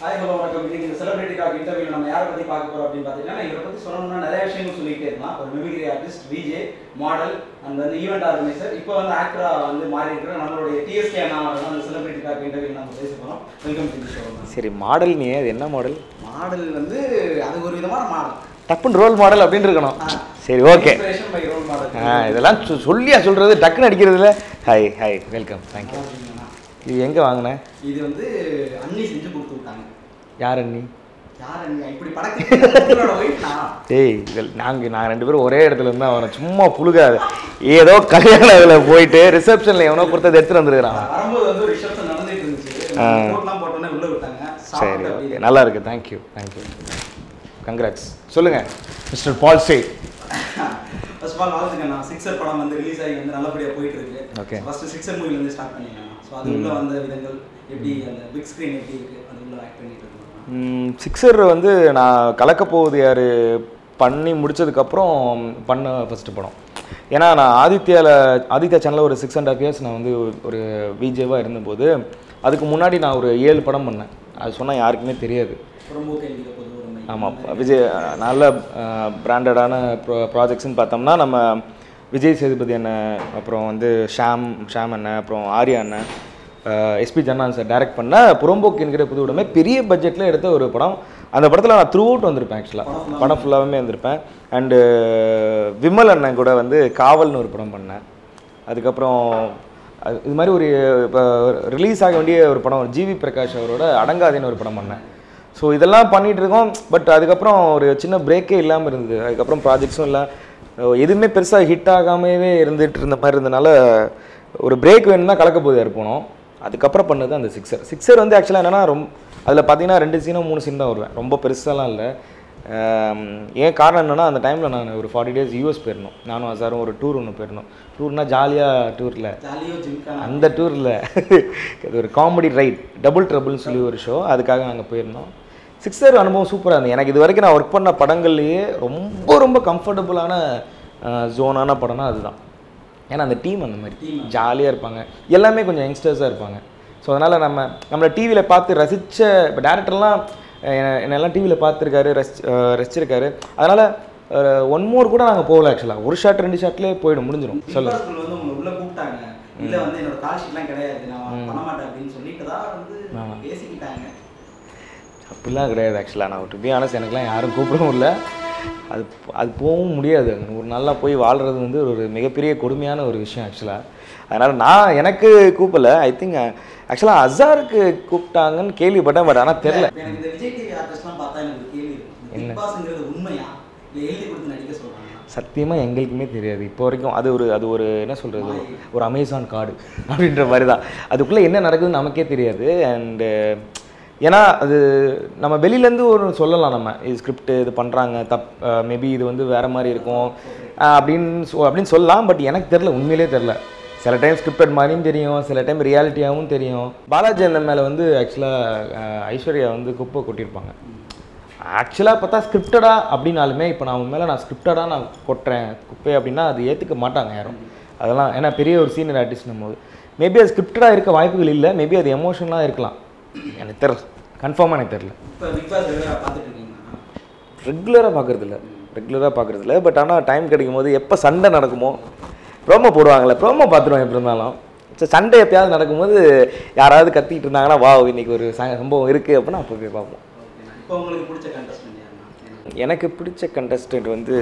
Hi hello வணக்கம் இன்னைக்கு இந்த செலிபிரிட்டிக்காக இன்டர்வியூ நம்ம யாரை பத்தி பார்க்க போறோம் அப்படின்னு பார்த்தீங்கன்னா இவரை பத்தி சொல்லணும்னா நிறைய விஷயங்கள் சொல்லிட்டே இருக்கலாம் ஒரு mimicry artist VJ model and வந்து ஈவெண்ட் ஆர்கனைசர் இப்போ வந்து ஆக்டரா வந்து மாறி இருக்கிற நம்மளுடைய டிஎஸ்கே அண்ணா அவர்கள் அந்த செலிபிரிட்டிக்காக இன்டர்வியூ நம்ம பேச போறோம் வெல்கம் டு ஷோ சரி மாடல் நீ அது என்ன மாடல் மாடல் வந்து அது ஒரு விதமான மாடல் டப்புன்னு ரோல் மாடல் அப்படின்னு இருக்கணும் சரி okay inspiration by role ah model இதெல்லாம் சொ- சொல்லியா சொல்கிறது டக்குன்னு அடிக்கிறதுல ஹாய் ஹாய் வெல்கம் தேங்க்யூ இது எங்கே வாங்கினேன் இது வந்து அண்ணி செஞ்சு கொடுத்து விட்டாங்க யார் அண்ணி யார் அண்ணி இப்படி படத்துல ஒய்ஃப் நான் டேய் இதில் நாங்கள் நான் ரெண்டு பேரும் ஒரே இடத்துல இருந்தால் அவனை சும்மா புழுகாது ஏதோ கல்யாண இதில் போயிட்டு ரிசப்ஷனில் எவனோ கொடுத்தது எடுத்துட்டு வந்துருக்கிறான் வரும்போது வந்து ஒரு ரிசப்ஷன் நடந்துட்டு இருந்துச்சு ஆ. கோட்லாம் போட்டோன்னே உள்ள விட்டாங்க சரி சாப்பிட்டு ஓகே அப்படியே. நல்லா இருக்கு தேங்க்யூ தேங்க்யூ கங்க்ராட்ஸ் சொல்லுங்கள் mister Paul say first of all வாழ்த்துங்க நான் சிக்ஸர் படம் வந்து ரிலீஸ் ஆகி வந்து நல்லபடியா போயிட்டு இருக்கு Okay. ஃபர்ஸ்ட் சிக்ஸர் மூவில இருந்து ஸ்டார்ட் பண்ணிருக்கேன் ஸோ அது உள்ள வந்த விதங்கள் எப்படி அந்த பிக் ஸ்கிரீன் எப்படி இருக்கு அது உள்ள ஆக்ட் பண்ணிட்டு இருக்கோம் சிக்ஸர் வந்து நான் கலக்க போகுது யார் பண்ணி முடிச்சதுக்கப்புறம் பண்ண ஃபஸ்ட்டு படம் ஏன்னா நான் ஆதித்யாவில் ஆதித்யா சேனலில் ஒரு சிக்ஸ் அண்ட் ஹாஃப் இயர்ஸ் நான் வந்து ஒரு விஜேவாக இருந்தபோது அதுக்கு முன்னாடி நான் ஒரு ஏழு படம் பண்ணேன் அது சொன்னால் யாருக்குமே தெரியாது ரொம்ப கேள்வி பொது ஒரு மை- ஆமாம் விஜய் அஹ், நல்ல பிராண்டடான ப்ரோ ப்ராஜெக்ட்ஸ்னு பார்த்தோம்னா நம்ம விஜய் சேதுபதி அண்ணன் அப்புறம் வந்து ஷாம் ஷாம் அண்ணன் அப்புறம் ஆர்யா அண்ணன் எஸ்பி ஜன்னான் சார் டைரக்ட் பண்ண புறம்போக்கு என்கிற புது உடமை பெரிய பட்ஜெட்டில் எடுத்த ஒரு படம் அந்த படத்தில் நான் த்ரூ அவுட் வந்திருப்பேன் ஆக்சுவலாக படம் ஃபுல்லாகவே வந்திருப்பேன் அண்டு விமல் அண்ணன் கூட வந்து காவல்னு ஒரு படம் பண்ணேன் அதுக்கப்புறம் அது இது மாதிரி ஒரு இப்போ ரிலீஸ் ஆக வேண்டிய ஒரு படம் ஜிவி பிரகாஷ் அவரோட அடங்காதேன்னு ஒரு படம் பண்ணேன் ஸோ இதெல்லாம் பண்ணிட்டு இருக்கோம் பட் அதுக்கப்புறம் ஒரு சின்ன பிரேக்கே இல்லாமல் இருந்தது அதுக்கப்புறம் ப்ராஜெக்ட்ஸும் இல்லை அஹ் எதுவுமே பெருசாக ஹிட் ஆகாமவே இருந்துட்டு இருந்த மாதிரி இருந்தனால ஒரு பிரேக் வேணும்னா கலக்க போகுது போனோம் அதுக்கப்புறம் பண்ணது அந்த சிக்ஸர் சிக்ஸர் வந்து ஆக்சுவலாக என்னென்னா ரொம்ப அதில் பார்த்தீங்கன்னா ரெண்டு சீனோ மூணு சீன் தான் வருவேன் ரொம்ப பெருசாலாம் இல்லை ஆம், ஏன் காரணம் என்னென்னா அந்த டைமில் நான் ஒரு ஃபார்ட்டி டேஸ் யூஎஸ் போயிருந்தோம் நானும் அசாரும் ஒரு டூர் ஒன்று போயிருந்தோம் டூர்னா ஜாலியாக டூரில் ஜாலியோ ஜிம்கான அந்த டூரில் இது ஒரு காமெடி ரைட் டபுள் ட்ரபிள்னு சொல்லி ஒரு ஷோ அதுக்காக நாங்கள் போயிருந்தோம் சிக்ஸர் அனுபவம் சூப்பராக இருந்தது எனக்கு இது வரைக்கும் நான் ஒர்க் பண்ண படங்கள்லேயே ரொம்ப ரொம்ப கம்ஃபர்டபுளான ஜோனான படம்னா அதுதான் ஏன்னா அந்த டீம் அந்த மாதிரி Team. ஜாலியாக இருப்பாங்க எல்லாமே கொஞ்சம் யங்ஸ்டர்ஸாக இருப்பாங்க ஸோ அதனால் நம்ம நம்மளை டிவியில் பார்த்து ரசித்த இப்போ டேரக்டர்லாம் என்னெல்லாம் டிவியில் பார்த்துருக்காரு ரசி அஹ் ரசிச்சிருக்காரு அதனால் ஒன் மோர் கூட நாங்கள் போகல ஆக்சுவலாக ஒரு ஷாட் ரெண்டு ஷாட்லேயே போயிடும் முடிஞ்சிடும் சொல்லு பிக் பாஸ்குள்ள வந்து உங்களை உள்ள கூப்பிட்டாங்க இல்ல வந்து என்னோட கால் ஷீட்லாம் கிடையாது நான் பண்ண மாட்டேன் அப்படின்னு சொல்லிட்டு தான் வந்து ஆமா. பேசிக்கிட்டாங்க அப்படிலாம் கிடையாது ஆக்சுவலாக நான் டு பி ஆனஸ்ட் எனக்குலாம் யாரும் கூப்பிடவும் இல்லை அது அது போகவும் முடியாது ஒரு நல்லா போய் வாழ்கிறது வந்து ஒரு மிகப்பெரிய கொடுமையான ஒரு விஷயம் ஆக்சுவலாக அதனால் நான் எனக்கு கூப்பிடல ஐ திங்க் ஆக்சுவலாக அசாருக்கு கூப்பிட்டாங்கன்னு கேள்விப்பட்டேன் பட் ஆனால் தெரில இப்ப எனக்கு இந்த விஜய் டிவி ஆர்டிஸ்ட்லாம் பார்த்தா எனக்கு ஒரு கேள்வி இருக்கு இந்த என்ன? பிக் பாஸ்ங்கிறது உண்மையா இல்ல எழுதி கொடுத்து நடிக்க சொல்றாங்க சத்தியமாக எங்களுக்குமே தெரியாது இப்போ வரைக்கும் அது ஒரு அது ஒரு என்ன சொல்கிறது ஒரு அமேசான் கார்டு அப்படின்ற மாதிரி தான் அதுக்குள்ளே என்ன நடக்குதுன்னு நமக்கே தெரியாது அண்டு ஏன்னா அது நம்ம வெளியிலேருந்து ஒரு சொல்லலாம் நம்ம இது ஸ்கிரிப்ட் இது பண்ணுறாங்க தப் மேபி இது வந்து வேறு மாதிரி இருக்கும் அஹ் அப்படின்னு சொ- அப்படின்னு சொல்லலாம் பட் எனக்கு தெரில உண்மையிலே தெரில சில டைம் ஸ்கிரிப்டட் மாதிரியும் தெரியும் சில டைம் ரியாலிட்டியாகவும் தெரியும் பாலாஜி அந்த மேலே வந்து ஆக்சுவலாக ஐஸ்வர்யா வந்து குப்பை கொட்டியிருப்பாங்க ஆக்சுவலாக பார்த்தா ஸ்கிரிப்டடா அப்படின்னாலுமே இப்போ நான் உன் மேலே நான் ஸ்கிரிப்டடாக நான் கொட்டுறேன் குப்பை அப்படின்னா அது ஏற்றுக்க மாட்டாங்க யாரும் அதெல்லாம் ஏன்னா பெரிய ஒரு சீனியர் ஆர்டிஸ்ட்னும் போது மேபி அது ஸ்கிரிப்டடாக இருக்க வாய்ப்புகள் இல்லை மேபி அது எமோஷனலாக இருக்கலாம் எனக்கு தெரில கன்ஃபார்மாக எனக்கு தெரில இப்ப பிக் பாஸ் ரெகுலரா பார்த்துட்டு இருக்கீங்களா ரெகுலராக பார்க்குறது இல்லை ரெகுலராக பார்க்குறது இல்லை பட் ஆனால் டைம் கிடைக்கும் போது எப்போ சண்டை நடக்குமோ ப்ரோமோ போடுவாங்கல்ல ப்ரோமோ பார்த்துருவோம் எப்படி இருந்தாலும் ஸோ சண்டை எப்பயாவது நடக்கும்போது யாராவது கத்திக்கிட்டு இருந்தாங்கன்னா வா இன்னைக்கு ஒரு ச- சம்பவம் இருக்குது அப்படின்னா அப்போ போய் பார்ப்போம் ஓகேண்ணா இப்போ உங்களுக்கு பிடிச்ச கண்டஸ்டன்ட் யாருண்ணா எனக்கு பிடிச்ச கண்டஸ்டன்ட் வந்து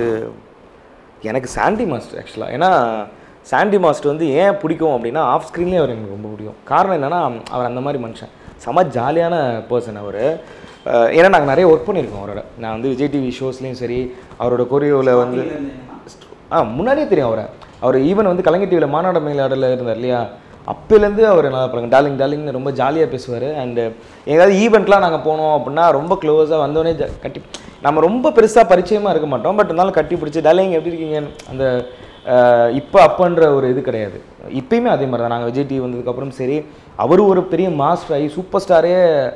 எனக்கு சாண்டி மாஸ்டர் ஆக்சுவலாக ஏன்னா சாண்டி மாஸ்டர் வந்து ஏன் பிடிக்கும் அப்படின்னா ஆஃப் ஸ்க்ரீன்லேயே அவர் எனக்கு ரொம்ப பிடிக்கும் காரணம் என்னென்னா அவர் அந்த மாதிரி மனுஷன் செம ஜாலியான பர்சன் அவர் ஏன்னா நாங்கள் நிறைய ஒர்க் பண்ணியிருக்கோம் அவரோட நான் வந்து விஜய் டிவி ஷோஸ்லேயும் சரி அவரோட கொரியோவில் வந்து Starting ல இருந்து என்னன்னா, ஆ முன்னாடியே தெரியும் அவரை அவர் ஈவன் வந்து கலைஞர் டிவியில் மாநாட மயிலாடல இருந்தார் இல்லையா அப்போலேருந்து அவர் நல்லா பாருங்க டார்லிங் டார்லிங்னு ரொம்ப ஜாலியாக பேசுவார் அண்டு எங்கேயாவது ஈவெண்ட்லாம் நாங்கள் போனோம் அப்படின்னா ரொம்ப க்ளோஸாக வந்தோடனே ஜ- கட்டி நம்ம ரொம்ப பெருசாக பரிச்சயமாக இருக்க மாட்டோம் பட் இருந்தாலும் கட்டி பிடிச்சி டார்லிங் எப்படி இருக்கீங்க அந்த இப்போ அப்பன்ற ஒரு இது கிடையாது இப்பயுமே அதே மாதிரி தான் நாங்கள் விஜய் டிவி வந்ததுக்கப்புறம் சரி அவர் ஒரு பெரிய மாஸ்டர் ஆகி சூப்பர் ஸ்டாரே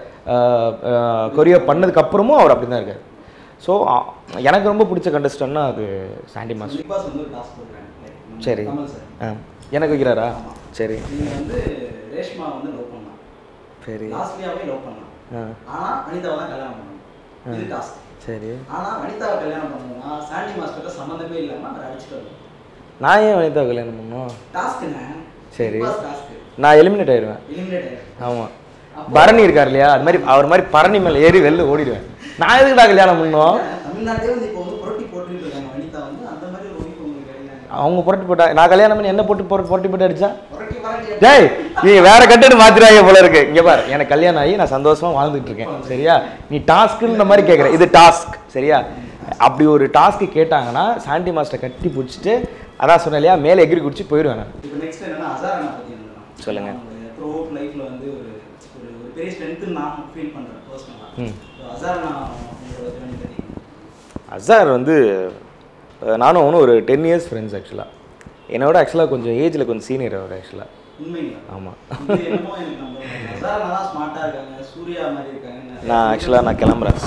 கொரியா பண்ணதுக்கப்புறமும் அவர் அப்படி தான் இருக்கார் ஸோ எனக்கு ரொம்ப பிடிச்ச கண்டஸ்டன்னா அது சாண்டி மாஸ்டர் பிக் பாஸ் வந்து ஒரு டாஸ்க் கொடுக்குறாங்க Like, நம்ம சரி கமல் சார் ஆ எனக்கு வைக்கிறாரா ஆமா. சரி நீங்க வந்து ரேஷ்மா வந்து லவ் பண்ணலாம் சரி லாஸ்ட்லியாவே லவ் பண்ணலாம் ஆ ஆனா அனிதாவை தான் கல்யாணம் பண்ணணும் இது டாஸ்க் சரி ஆனா வனிதாவை கல்யாணம் பண்ணணும்னா சாண்டி மாஸ்டர்கிட்ட சம்மந்தமே இல்லாம அவர் அடிச்சுட்டு வரணும் நான் ஏன் வனிதா கல்யாணம் பண்ணணும் டாஸ்க்குங்க சரி. டாஸ்க் நான் எலிமினேட் ஆயிடுவேன் எலிமினேட் ஆயிடும் ஆமாம் பரணி இருக்கார் இல்லையா அது மாதிரி அவர் மாதிரி பரணி மேலே ஏறி வெளில ஓடிடுவேன் நான் எதுக்குடா கல்யாணம் பண்ணோம் தமிழ்நாட்டிலே வந்து இப்போ வந்து புரட்டி போட்டுட்டு இருக்காங்க வனிதா வந்து அந்த மாதிரி ஒரு ஒய்ஃப் உங்களுக்கு கிடையாது அவங்க புரட்டி போட்டா நான் கல்யாணம் பண்ணி என்ன போட்டு போட்டு புரட்டி போட்டு அடிச்சா புரட்டி புரட்டி டேய் நீ வேற கட்டடு மாத்திராங்க போல இருக்கு இங்க பாரு எனக்கு கல்யாணம் ஆகி நான் சந்தோஷமா வாழ்ந்துட்டு இருக்கேன் சரியா நீ டாஸ்க்குன்ற மாதிரி கேட்குற இது டாஸ்க் சரியா அப்படி ஒரு டாஸ்க்கு கேட்டாங்கன்னா சாண்டி மாஸ்டர் கட்டி பிடிச்சிட்டு அதான் சொன்னேன் இல்லையா மேலே எகிரி குடிச்சு போயிடுவேன் நான் இப்போ நெக்ஸ்ட் என்னன்னா அசாரனா பத்தி என்னன்னா சொல்லுங்க. த்ரூ அவுட் லைஃப்ல வந்து ஒரு ஒரு ஒரு பெரிய ஸ்ட்ரென்த் நான் ஃபீல் பண்றேன் பர்சனலா ம். அசாரனா உங்களோட ஜேர்னி பத்தி அசார் வந்து அஹ், நானும் அவனும் ஒரு டென் இயர்ஸ் ஃப்ரெண்ட்ஸ் ஆக்சுவலாக என்னோட ஆக்சுவலாக கொஞ்சம் ஏஜில் கொஞ்சம் சீனியர் அவர் ஆக்சுவலாக உண்மைங்களா ஆமாம் இது என்னமோ எனக்கு நம்ப முடியல. அசாரனா தான் ஸ்மார்ட்டா இருக்காங்க சூர்யா மாதிரி இருக்காங்க நான் ஆக்சுவலாக நான் கிளம்புறேன்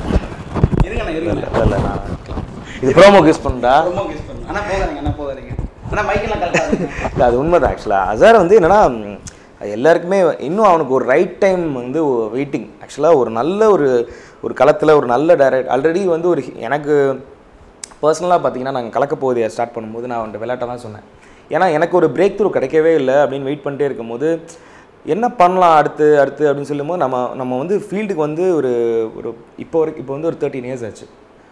இருங்க நான் இல்லை இருங்க இல்லை இல்லை நான் கிளம்புறேன். இது ப்ரோமோ யூஸ் பண்ணுறா ரொம்ப கிஸ் பண்ணுங்க ஆனா போகாதீங்க என்ன போகாதீங்க ஆனா மைக்கெல்லாம் கரெக்டா இருக்கு இல்லை அது உண்மைதான் ஆக்சுவலாக அசார் வந்து என்னன்னா ம், அது எல்லாருக்குமே இன்னும் அவனுக்கு ஒரு ரைட் டைம் வந்து வெயிட்டிங் ஆக்சுவலாக ஒரு நல்ல ஒரு ஒரு களத்தில் ஒரு நல்ல டைரக்ட் ஆல்ரெடி வந்து ஒரு ஹி- எனக்கு பர்சனலாக பார்த்தீங்கன்னா நாங்கள் கலக்க போகுது ஸ்டார்ட் பண்ணும்போது நான் அவன்கிட்ட விளையாட்டை தான் சொன்னேன் ஏன்னா எனக்கு ஒரு பிரேக் த்ரூ கிடைக்கவே இல்லை அப்படின்னு வெயிட் பண்ணிட்டே இருக்கும்போது என்ன பண்ணலாம் அடுத்து அடுத்து அப்படின்னு சொல்லும்போது நம்ம நம்ம வந்து ஃபீல்டுக்கு வந்து ஒரு ஒரு இப்போ வரைக்கும் இப்போ வந்து ஒரு தேர்ட்டின் இயர்ஸ் ஆச்சு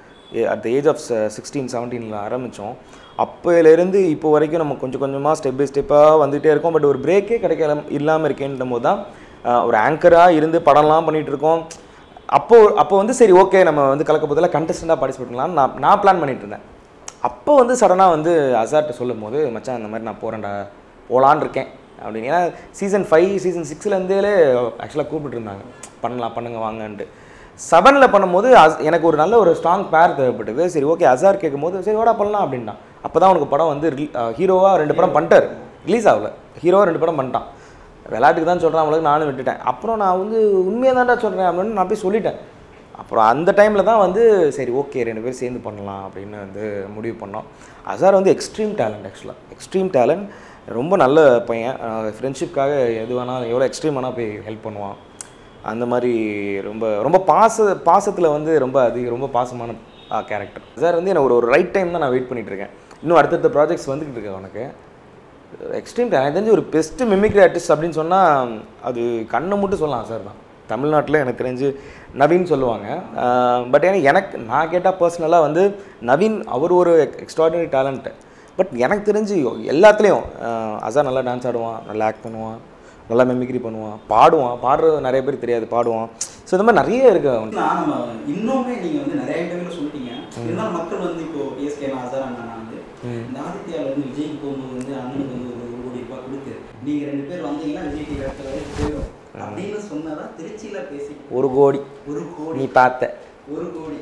at the age of sixteen செவன்டீனில் ஆரம்பித்தோம் அப்போலேருந்து இப்போ வரைக்கும் நம்ம கொஞ்சம் கொஞ்சமாக ஸ்டெப் பை ஸ்டெப்பாக வந்துகிட்டே இருக்கோம் பட் ஒரு பிரேக்கே கிடைக்கல இல்லாமல் இருக்கேன்ற போது தான் அஹ், ஒரு ஆங்கராக இருந்து படம்லாம் பண்ணிகிட்டு இருக்கோம் அப்போ அப்போ வந்து சரி ஓகே நம்ம வந்து கலக்க போதில் கண்டஸ்டண்ட்டாக பார்ட்டிசிபேட் பண்ணலாம் நான் நான் பிளான் பண்ணிட்டு இருந்தேன் அப்போ வந்து சடனாக வந்து அசார்ட்ட சொல்லும் போது மச்சான் இந்த மாதிரி நான் போகிறேன்டா போகலான்னு இருக்கேன் அப்படின்னு ஏன்னா சீசன் ஃபைவ் சீசன் சிக்ஸ்லேருந்தே ஆக்சுவலாக கூப்பிட்டு இருந்தாங்க பண்ணலாம் பண்ணுங்க வாங்கன்ட்டு செவனில் பண்ணும்போது அஸ்- எனக்கு ஒரு நல்ல ஒரு ஸ்ட்ராங் பேர் தேவைப்பட்டது சரி ஓகே அசார் கேட்கும்போது சரி ஓடா பண்ணலாம் அப்படின்னா அப்போ தான் உனக்கு படம் வந்து ஹீரோவாக ரெண்டு படம் பண்ணிட்டார் ரிலீஸ் ஆகல ஹீரோவாக ரெண்டு படம் பண்ணிட்டான் விளையாட்டுக்கு தான் சொல்கிறேன் அவளுக்கு நானும் விட்டுட்டேன் அப்புறம் நான் வந்து உண்மையாக தான்டா சொல்கிறேன் அப்படின்னு நான் போய் சொல்லிட்டேன் அப்புறம் அந்த டைமில் தான் வந்து சரி ஓகே ரெண்டு பேரும் சேர்ந்து பண்ணலாம் அப்படின்னு வந்து முடிவு பண்ணோம் அசார் வந்து எக்ஸ்ட்ரீம் டேலண்ட் ஆக்சுவலாக எக்ஸ்ட்ரீம் டேலண்ட் ரொம்ப நல்ல பையன் ஃப்ரெண்ட்ஷிப்காக எது வேணாலும் எவ்வளோ எக்ஸ்ட்ரீம் வேணால் போய் ஹெல்ப் பண்ணுவான் அந்த மாதிரி ரொம்ப ரொம்ப பாச பாசத்தில் வந்து ரொம்ப அதிக ரொம்ப பாசமான கேரக்டர் சார் வந்து எனக்கு ஒரு ஒரு ரைட் டைம் தான் நான் வெயிட் பண்ணிட்டு இருக்கேன் இன்னும் அடுத்தடுத்த ப்ராஜெக்ட்ஸ் வந்துக்கிட்டு இருக்கு அவனுக்கு எக்ஸ்ட்ரீம் எனக்கு தெரிஞ்சு ஒரு பெஸ்ட் மிமிக்ரி ஆர்டிஸ்ட் அப்படின்னு சொன்னால் அது கண்ணை மட்டும் சொல்லலாம் சார் தான் தமிழ்நாட்டில் எனக்கு தெரிஞ்சு நவீன் சொல்லுவாங்க பட் எனக்கு எனக்கு நான் கேட்டால் பர்சனலாக வந்து நவீன் அவர் ஒரு எக்ஸ்ட்ராடினரி டேலண்ட்டு பட் எனக்கு தெரிஞ்சு எல்லாத்துலேயும் அசார் நல்லா டான்ஸ் ஆடுவான் நல்லா ஆக்ட் பண்ணுவான் நல்லா மெமிக்ரி பண்ணுவான் பாடுவான் பாடுறது நிறைய பேர் தெரியாது பாடுவான் ஸோ இந்த மாதிரி நிறைய இருக்குது அவனுக்கு நான் நம்ம இன்னுமே நீங்க வந்து நிறைய இன்டர்வியூல சொல்லிட்டீங்க இருந்தாலும் மக்கள் வந்து இப்போ பிஎஸ்கே ஆசார் அண்ணா வந்து இந்த ஆதித்யாவில் வந்து விஜய்க்கு போகும்போது வந்து அண்ணனுக்கு வந்து ஒரு ஒரு கோடி ரூபாய் கொடுத்து நீங்க ரெண்டு பேர் வந்தீங்கன்னா விஜய் டிவி இடத்துல வரைக்கும் போயிடும் அப்படின்னு சொன்னதா திருச்சியில பேசி ஒரு கோடி ஒரு கோடி நீ பார்த்த ஒரு கோடி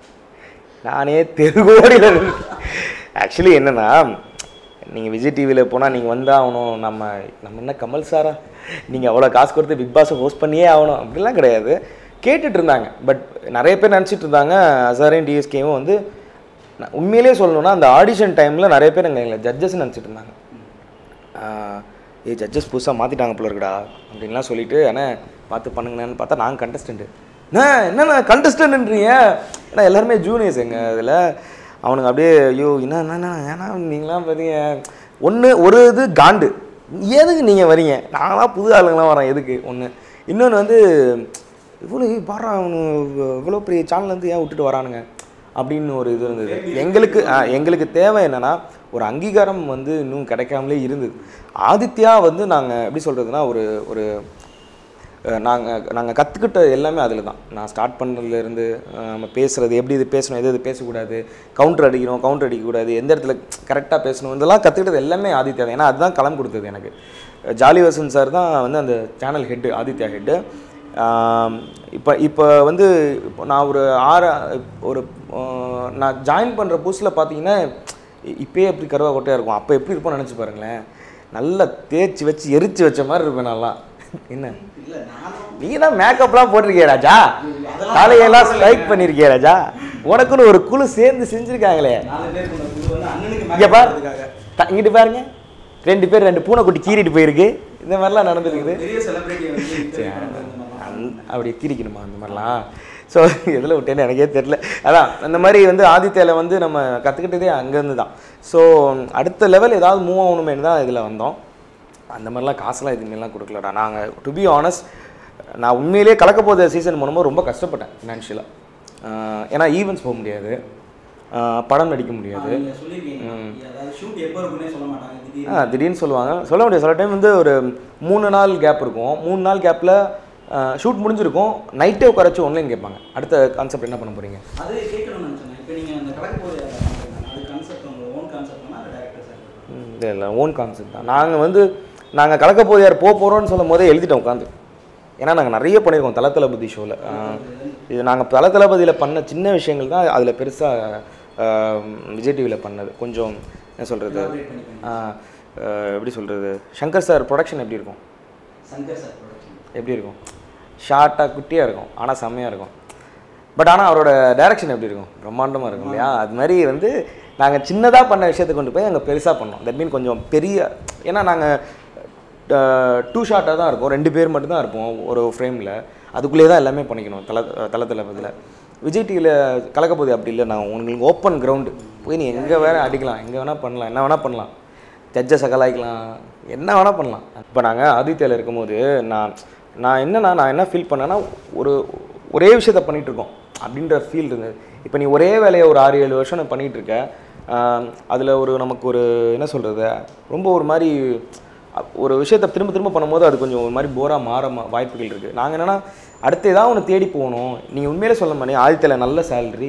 நானே தெருகோடியில் ஆக்சுவலி என்னென்னா நீங்கள் விஜய் டிவியில் போனால் நீங்கள் வந்தாகணும் நம்ம நம்ம என்ன கமல் சாரா நீங்கள் அவ்வளோ காசு கொடுத்து பிக் பாஸை ஹோஸ்ட் பண்ணியே ஆகணும் அப்படிலாம் கிடையாது கேட்டுட்டு இருந்தாங்க பட் நிறைய பேர் நினச்சிட்டு இருந்தாங்க அசாரையும் டிஎஸ்கேவும் வந்து நான் உண்மையிலேயே சொல்லணும்னா அந்த ஆடிஷன் டைமில் நிறைய பேர் எங்களை ஜட்ஜஸ் நினச்சிட்டு இருந்தாங்க ஏ ஜட்ஜஸ் புதுசாக மாற்றிட்டாங்க போல இருக்குடா அப்படின்லாம் சொல்லிட்டு ஆனால் பார்த்து பண்ணுங்கண்ணேன்னு பார்த்தா நாங்கள் கண்டஸ்டண்ட்டு என்ன என்னண்ணா கண்டஸ்டன்ட்ன்றீங்க ஏன்னா எல்லாருமே ஜூனியர்ஸ் எங்க அதில் அவனுங்க அப்படியே ஐயோ என்ன என்ன ஏன்னா நீங்களாம் பார்த்தீங்க ஒன்று ஒரு இது காண்டு எதுக்கு நீங்கள் வரீங்க நாங்களாம் புது ஆளுங்களாம் வரோம் எதுக்கு ஒன்று இன்னொன்று வந்து இவ்வளோ பாடுறா அவனு இவ்வளோ பெரிய சேனல் வந்து ஏன் விட்டுட்டு வரானுங்க அப்படின்னு ஒரு இது இருந்தது எங்களுக்கு ஆ, எங்களுக்கு தேவை என்னன்னா ஒரு அங்கீகாரம் வந்து இன்னும் கிடைக்காமலே இருந்தது ஆதித்யா வந்து நாங்கள் எப்படி சொல்கிறதுனா ஒரு ஒரு நாங்கள் நாங்கள் கற்றுக்கிட்ட எல்லாமே அதில் தான் நான் ஸ்டார்ட் பண்ணதுலேருந்து நம்ம பேசுகிறது எப்படி இது பேசணும் எது இது பேசக்கூடாது கவுண்டர் அடிக்கணும் கவுண்டர் அடிக்கக்கூடாது எந்த இடத்துல கரெக்டாக பேசணும் இதெல்லாம் கற்றுக்கிட்டது எல்லாமே ஆதித்யா தான் ஏன்னா அதுதான் களம் கொடுத்தது எனக்கு ஜாலி வசந்த் சார் தான் வந்து அந்த சேனல் ஹெட்டு ஆதித்யா ஹெட்டு இப்போ இப்போ வந்து இப்போ நான் ஒரு ஆறு ஒரு ஆஹ், நான் ஜாயின் பண்ணுற புதுசில் பார்த்தீங்கன்னா இ- இப்பயே எப்படி கருவா கொட்டையாக இருக்கும் அப்போ எப்படி இருப்போம்னு நினச்சி பாருங்களேன் நல்லா தேய்ச்சி வச்சு எரிச்சு வச்ச மாதிரி இருப்பேன் நல்லா என்ன இல்ல நானும் நீ தான் மேக்கப்லாம் போட்டிருக்கிய ராஜா அதெல்லாம் தலையெல்லாம் ஸ்ட்ரைக் பண்ணியிருக்கிய ராஜா உனக்குன்னு ஒரு குழு சேர்ந்து செஞ்சுருக்காங்களே நாலு பேர் கொண்ட குழு வந்து அண்ணனுக்கு இங்கே மேக்கப் பார் போடுறதுக்காக. த- இங்கிட்டு பாருங்க ரெண்டு பேர் ரெண்டு பூனைக்குட்டி கீறிட்டு போயிருக்கு இந்த மாதிரிலாம் நடந்துருக்குது பெரிய செலிபிரிட்டி வந்து interview பண்றது இந்த மாதிரிலாம். அந் அப்படி திரிக்கணுமா அந்த மாதிரிலாம் ஸோ எதில் விட்டேன்னு எனக்கே தெரில அதான் அந்த மாதிரி வந்து ஆதித்யாவில் வந்து நம்ம கற்றுக்கிட்டதே அங்கேருந்து தான் ஸோ அடுத்த லெவல் ஏதாவது மூவ் ஆகணுமேனு தான் இதில் வந்தோம் அந்த மாதிரிலாம் காசுலாம் எதுவுமேலாம் கொடுக்கலடா நாங்கள் டு பி ஆனஸ்ட் நான் உண்மையிலேயே கலக்க போத சீசன் பண்ணும்போது ரொம்ப கஷ்டப்பட்டேன் ஃபினான்ஷியலாக ஏன்னா ஈவெண்ட்ஸ் போக முடியாது ஆஹ் படம் நடிக்க முடியாது நீங்க சொல்லிருக்கீங்க அதாவது ஷூட் எப்போ இருக்குன்னே சொல்ல மாட்டாங்க திடீர்னு ஆ திடீர்னு சொல்லுவாங்க சொல்ல முடியாது சில டைம் வந்து ஒரு மூணு நாள் கேப் இருக்கும் மூணு நாள் கேப்பில் ஷூட் முடிஞ்சிருக்கும் நைட்டே உட்காரச்சு ஒன்லைன் கேட்பாங்க அடுத்த கான்செப்ட் என்ன பண்ண போகிறீங்க அது கேட்கணும்னு நினச்சேன் இப்போ நீங்கள் அந்த கலக்க போது அது கான்செப்ட் உங்களோட ஓன் கான்செப்ட்னா அது டேரக்டர் சார் இல்லை இல்லை ஓன் கான்செப்ட் தான் நாங்கள் வந்து நாங்கள் கலக்க போது யார் போக போகிறோம்னு சொல்லும் போதே எழுதிட்டோம் உட்காந்து ஏன்னா நாங்கள் நிறைய பண்ணியிருக்கோம் தல தளபதி ஷோவில் இது நாங்கள் தல தளபதியில் பண்ண சின்ன விஷயங்கள் தான் அதில் பெருசாக விஜய் டிவியில் பண்ணது கொஞ்சம் என்ன சொல்கிறது Elaborate பண்ணிக்கோங்க. எப்படி சொல்கிறது சங்கர் சார் ப்ரொடக்ஷன் எப்படி இருக்கும் சங்கர் சார் ப்ரொடக்ஷன் எப்படி இருக்கும் ஷார்ட்டாக குட்டியாக இருக்கும் ஆனால் செம்மையாக இருக்கும் பட் ஆனால் அவரோட டைரக்ஷன் எப்படி இருக்கும் பிரம்மாண்டமாக இருக்கும் இல்லையா அது மாதிரி வந்து நாங்கள் சின்னதாக பண்ண விஷயத்தை கொண்டு போய் அங்கே பெருசாக பண்ணோம் தட் மீன் கொஞ்சம் பெரிய ஏன்னா நாங்கள் டூ ஷார்ட்டாக தான் இருக்கும் ரெண்டு பேர் மட்டும்தான் இருப்போம் ஒரு ஃப்ரேமில் அதுக்குள்ளேயே தான் எல்லாமே பண்ணிக்கணும் தல தல தளபதியில் விஜய் டிவியில் கலக்கப்போது அப்படி இல்லை நான் உங்களுக்கு ஓப்பன் கிரவுண்டு போய் நீ எங்கே வேற அடிக்கலாம் எங்கே வேணால் பண்ணலாம் என்ன வேணால் பண்ணலாம் ஜட்ஜை சகலாய்க்கலாம் என்ன வேணால் பண்ணலாம் இப்போ நாங்கள் ஆதித்யாவில் இருக்கும்போது நான் நான் என்னன்னா நான் என்ன ஃபீல் பண்ணேன்னா ஒரு ஒரே விஷயத்த பண்ணிட்டு இருக்கோம் அப்படின்ற ஃபீல் இருந்தது இப்போ நீ ஒரே வேலையை ஒரு ஆறு ஏழு வருஷம் நான் பண்ணிகிட்டு இருக்க அதில் ஒரு நமக்கு ஒரு என்ன சொல்கிறது ரொம்ப ஒரு மாதிரி அ- ஒரு விஷயத்தை திரும்ப திரும்ப பண்ணும்போது அது கொஞ்சம் ஒரு மாதிரி போராக மாற மா- வாய்ப்புகள் இருக்குது நாங்கள் என்னென்னா அடுத்து ஏதாவது ஒன்று தேடி போகணும் நீங்கள் உண்மையிலே சொல்ல மாட்டே ஆதித்யாவில் நல்ல சேலரி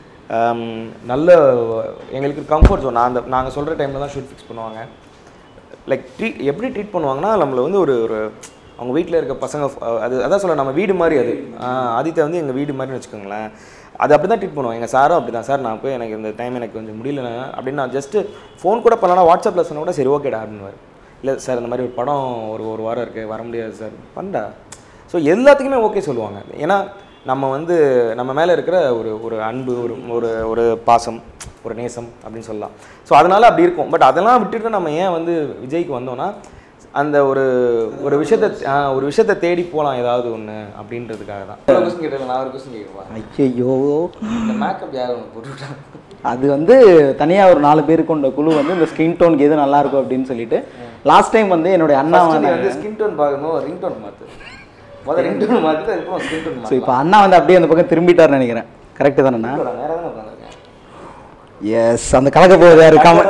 நல்ல எங்களுக்கு கம்ஃபர்ட் ஜோன் நான் அந்த நாங்கள் சொல்கிற டைமில் தான் ஷூட் ஃபிக்ஸ் பண்ணுவாங்க லைக் ட்ரீட் எப்படி ட்ரீட் பண்ணுவாங்கன்னா நம்மளை வந்து ஒரு ஒரு அவங்க வீட்டில் இருக்க பசங்க அஹ், அது அதான் சொல்ல நம்ம வீடு மாதிரி அது ஆஹ், ஆதித்யா வந்து எங்கள் வீடு மாதிரின்னு வச்சுக்கோங்களேன் அது அப்படி தான் ட்ரீட் பண்ணுவாங்க எங்கள் சாரும் அப்படி தான் சார் நான் போய் எனக்கு இந்த டைம் எனக்கு கொஞ்சம் முடியல அப்படின்னு நான் ஜஸ்ட்டு ஃபோன் கூட பண்ணலாம் வாட்ஸ்அப்பில் சொன்னால் கூட சரி ஓகேடா அப்படின்னுவார் இல்லை சார் இந்த மாதிரி ஒரு படம் ஒரு ஒரு வாரம் இருக்குது வர முடியாது சார் பண்ணடா ஸோ எல்லாத்துக்குமே ஓகே சொல்லுவாங்க ஏன்னா நம்ம வந்து நம்ம மேலே இருக்கிற ஒரு ஒரு அன்பு ஒரு ஒரு ஒரு பாசம் ஒரு நேசம் அப்படின்னு சொல்லலாம் ஸோ அதனால் அப்படி இருக்கும் பட் அதெல்லாம் விட்டுட்டு நம்ம ஏன் வந்து விஜய்க்கு வந்தோம்னா அந்த ஒரு ஒரு விஷயத்த ஆ, ஒரு விஷயத்த தேடி போகலாம் ஏதாவது ஒன்று அப்படின்றதுக்காக தான் ஒரு கொஸ்டின் கேட்டல நான் ஒரு கொஸ்டின் கேட்குறேன் ஐயோ இந்த மேக்கப் யார் ஒன்று போட்டுவிட்டாங்க அது வந்து தனியாக ஒரு நாலு பேர் கொண்ட குழு வந்து இந்த ஸ்கின் டோனுக்கு எது நல்லா இருக்கும் அப்படின்னு சொல்லிட்டு லாஸ்ட் டைம் வந்து என்னுடைய அண்ணா First நீ வந்து வந்து ஸ்கின் டோன் பார்க்கணும் ரிங் டோன் மாற்று முதல்ல ரிங் டோன் மாற்றிட்டு அதுக்கப்புறம் ஸ்கின் டோன் ஸோ மாற்று இப்போ அண்ணா வந்து அப்படியே அந்த பக்கம் திரும்பிட்டார்னு நினைக்கிறேன் கரெக்டு தானேண்ணா நேராக தான் உட்காந்துருக்கேன் எஸ் அந்த கலக்க போகுது யாரு காம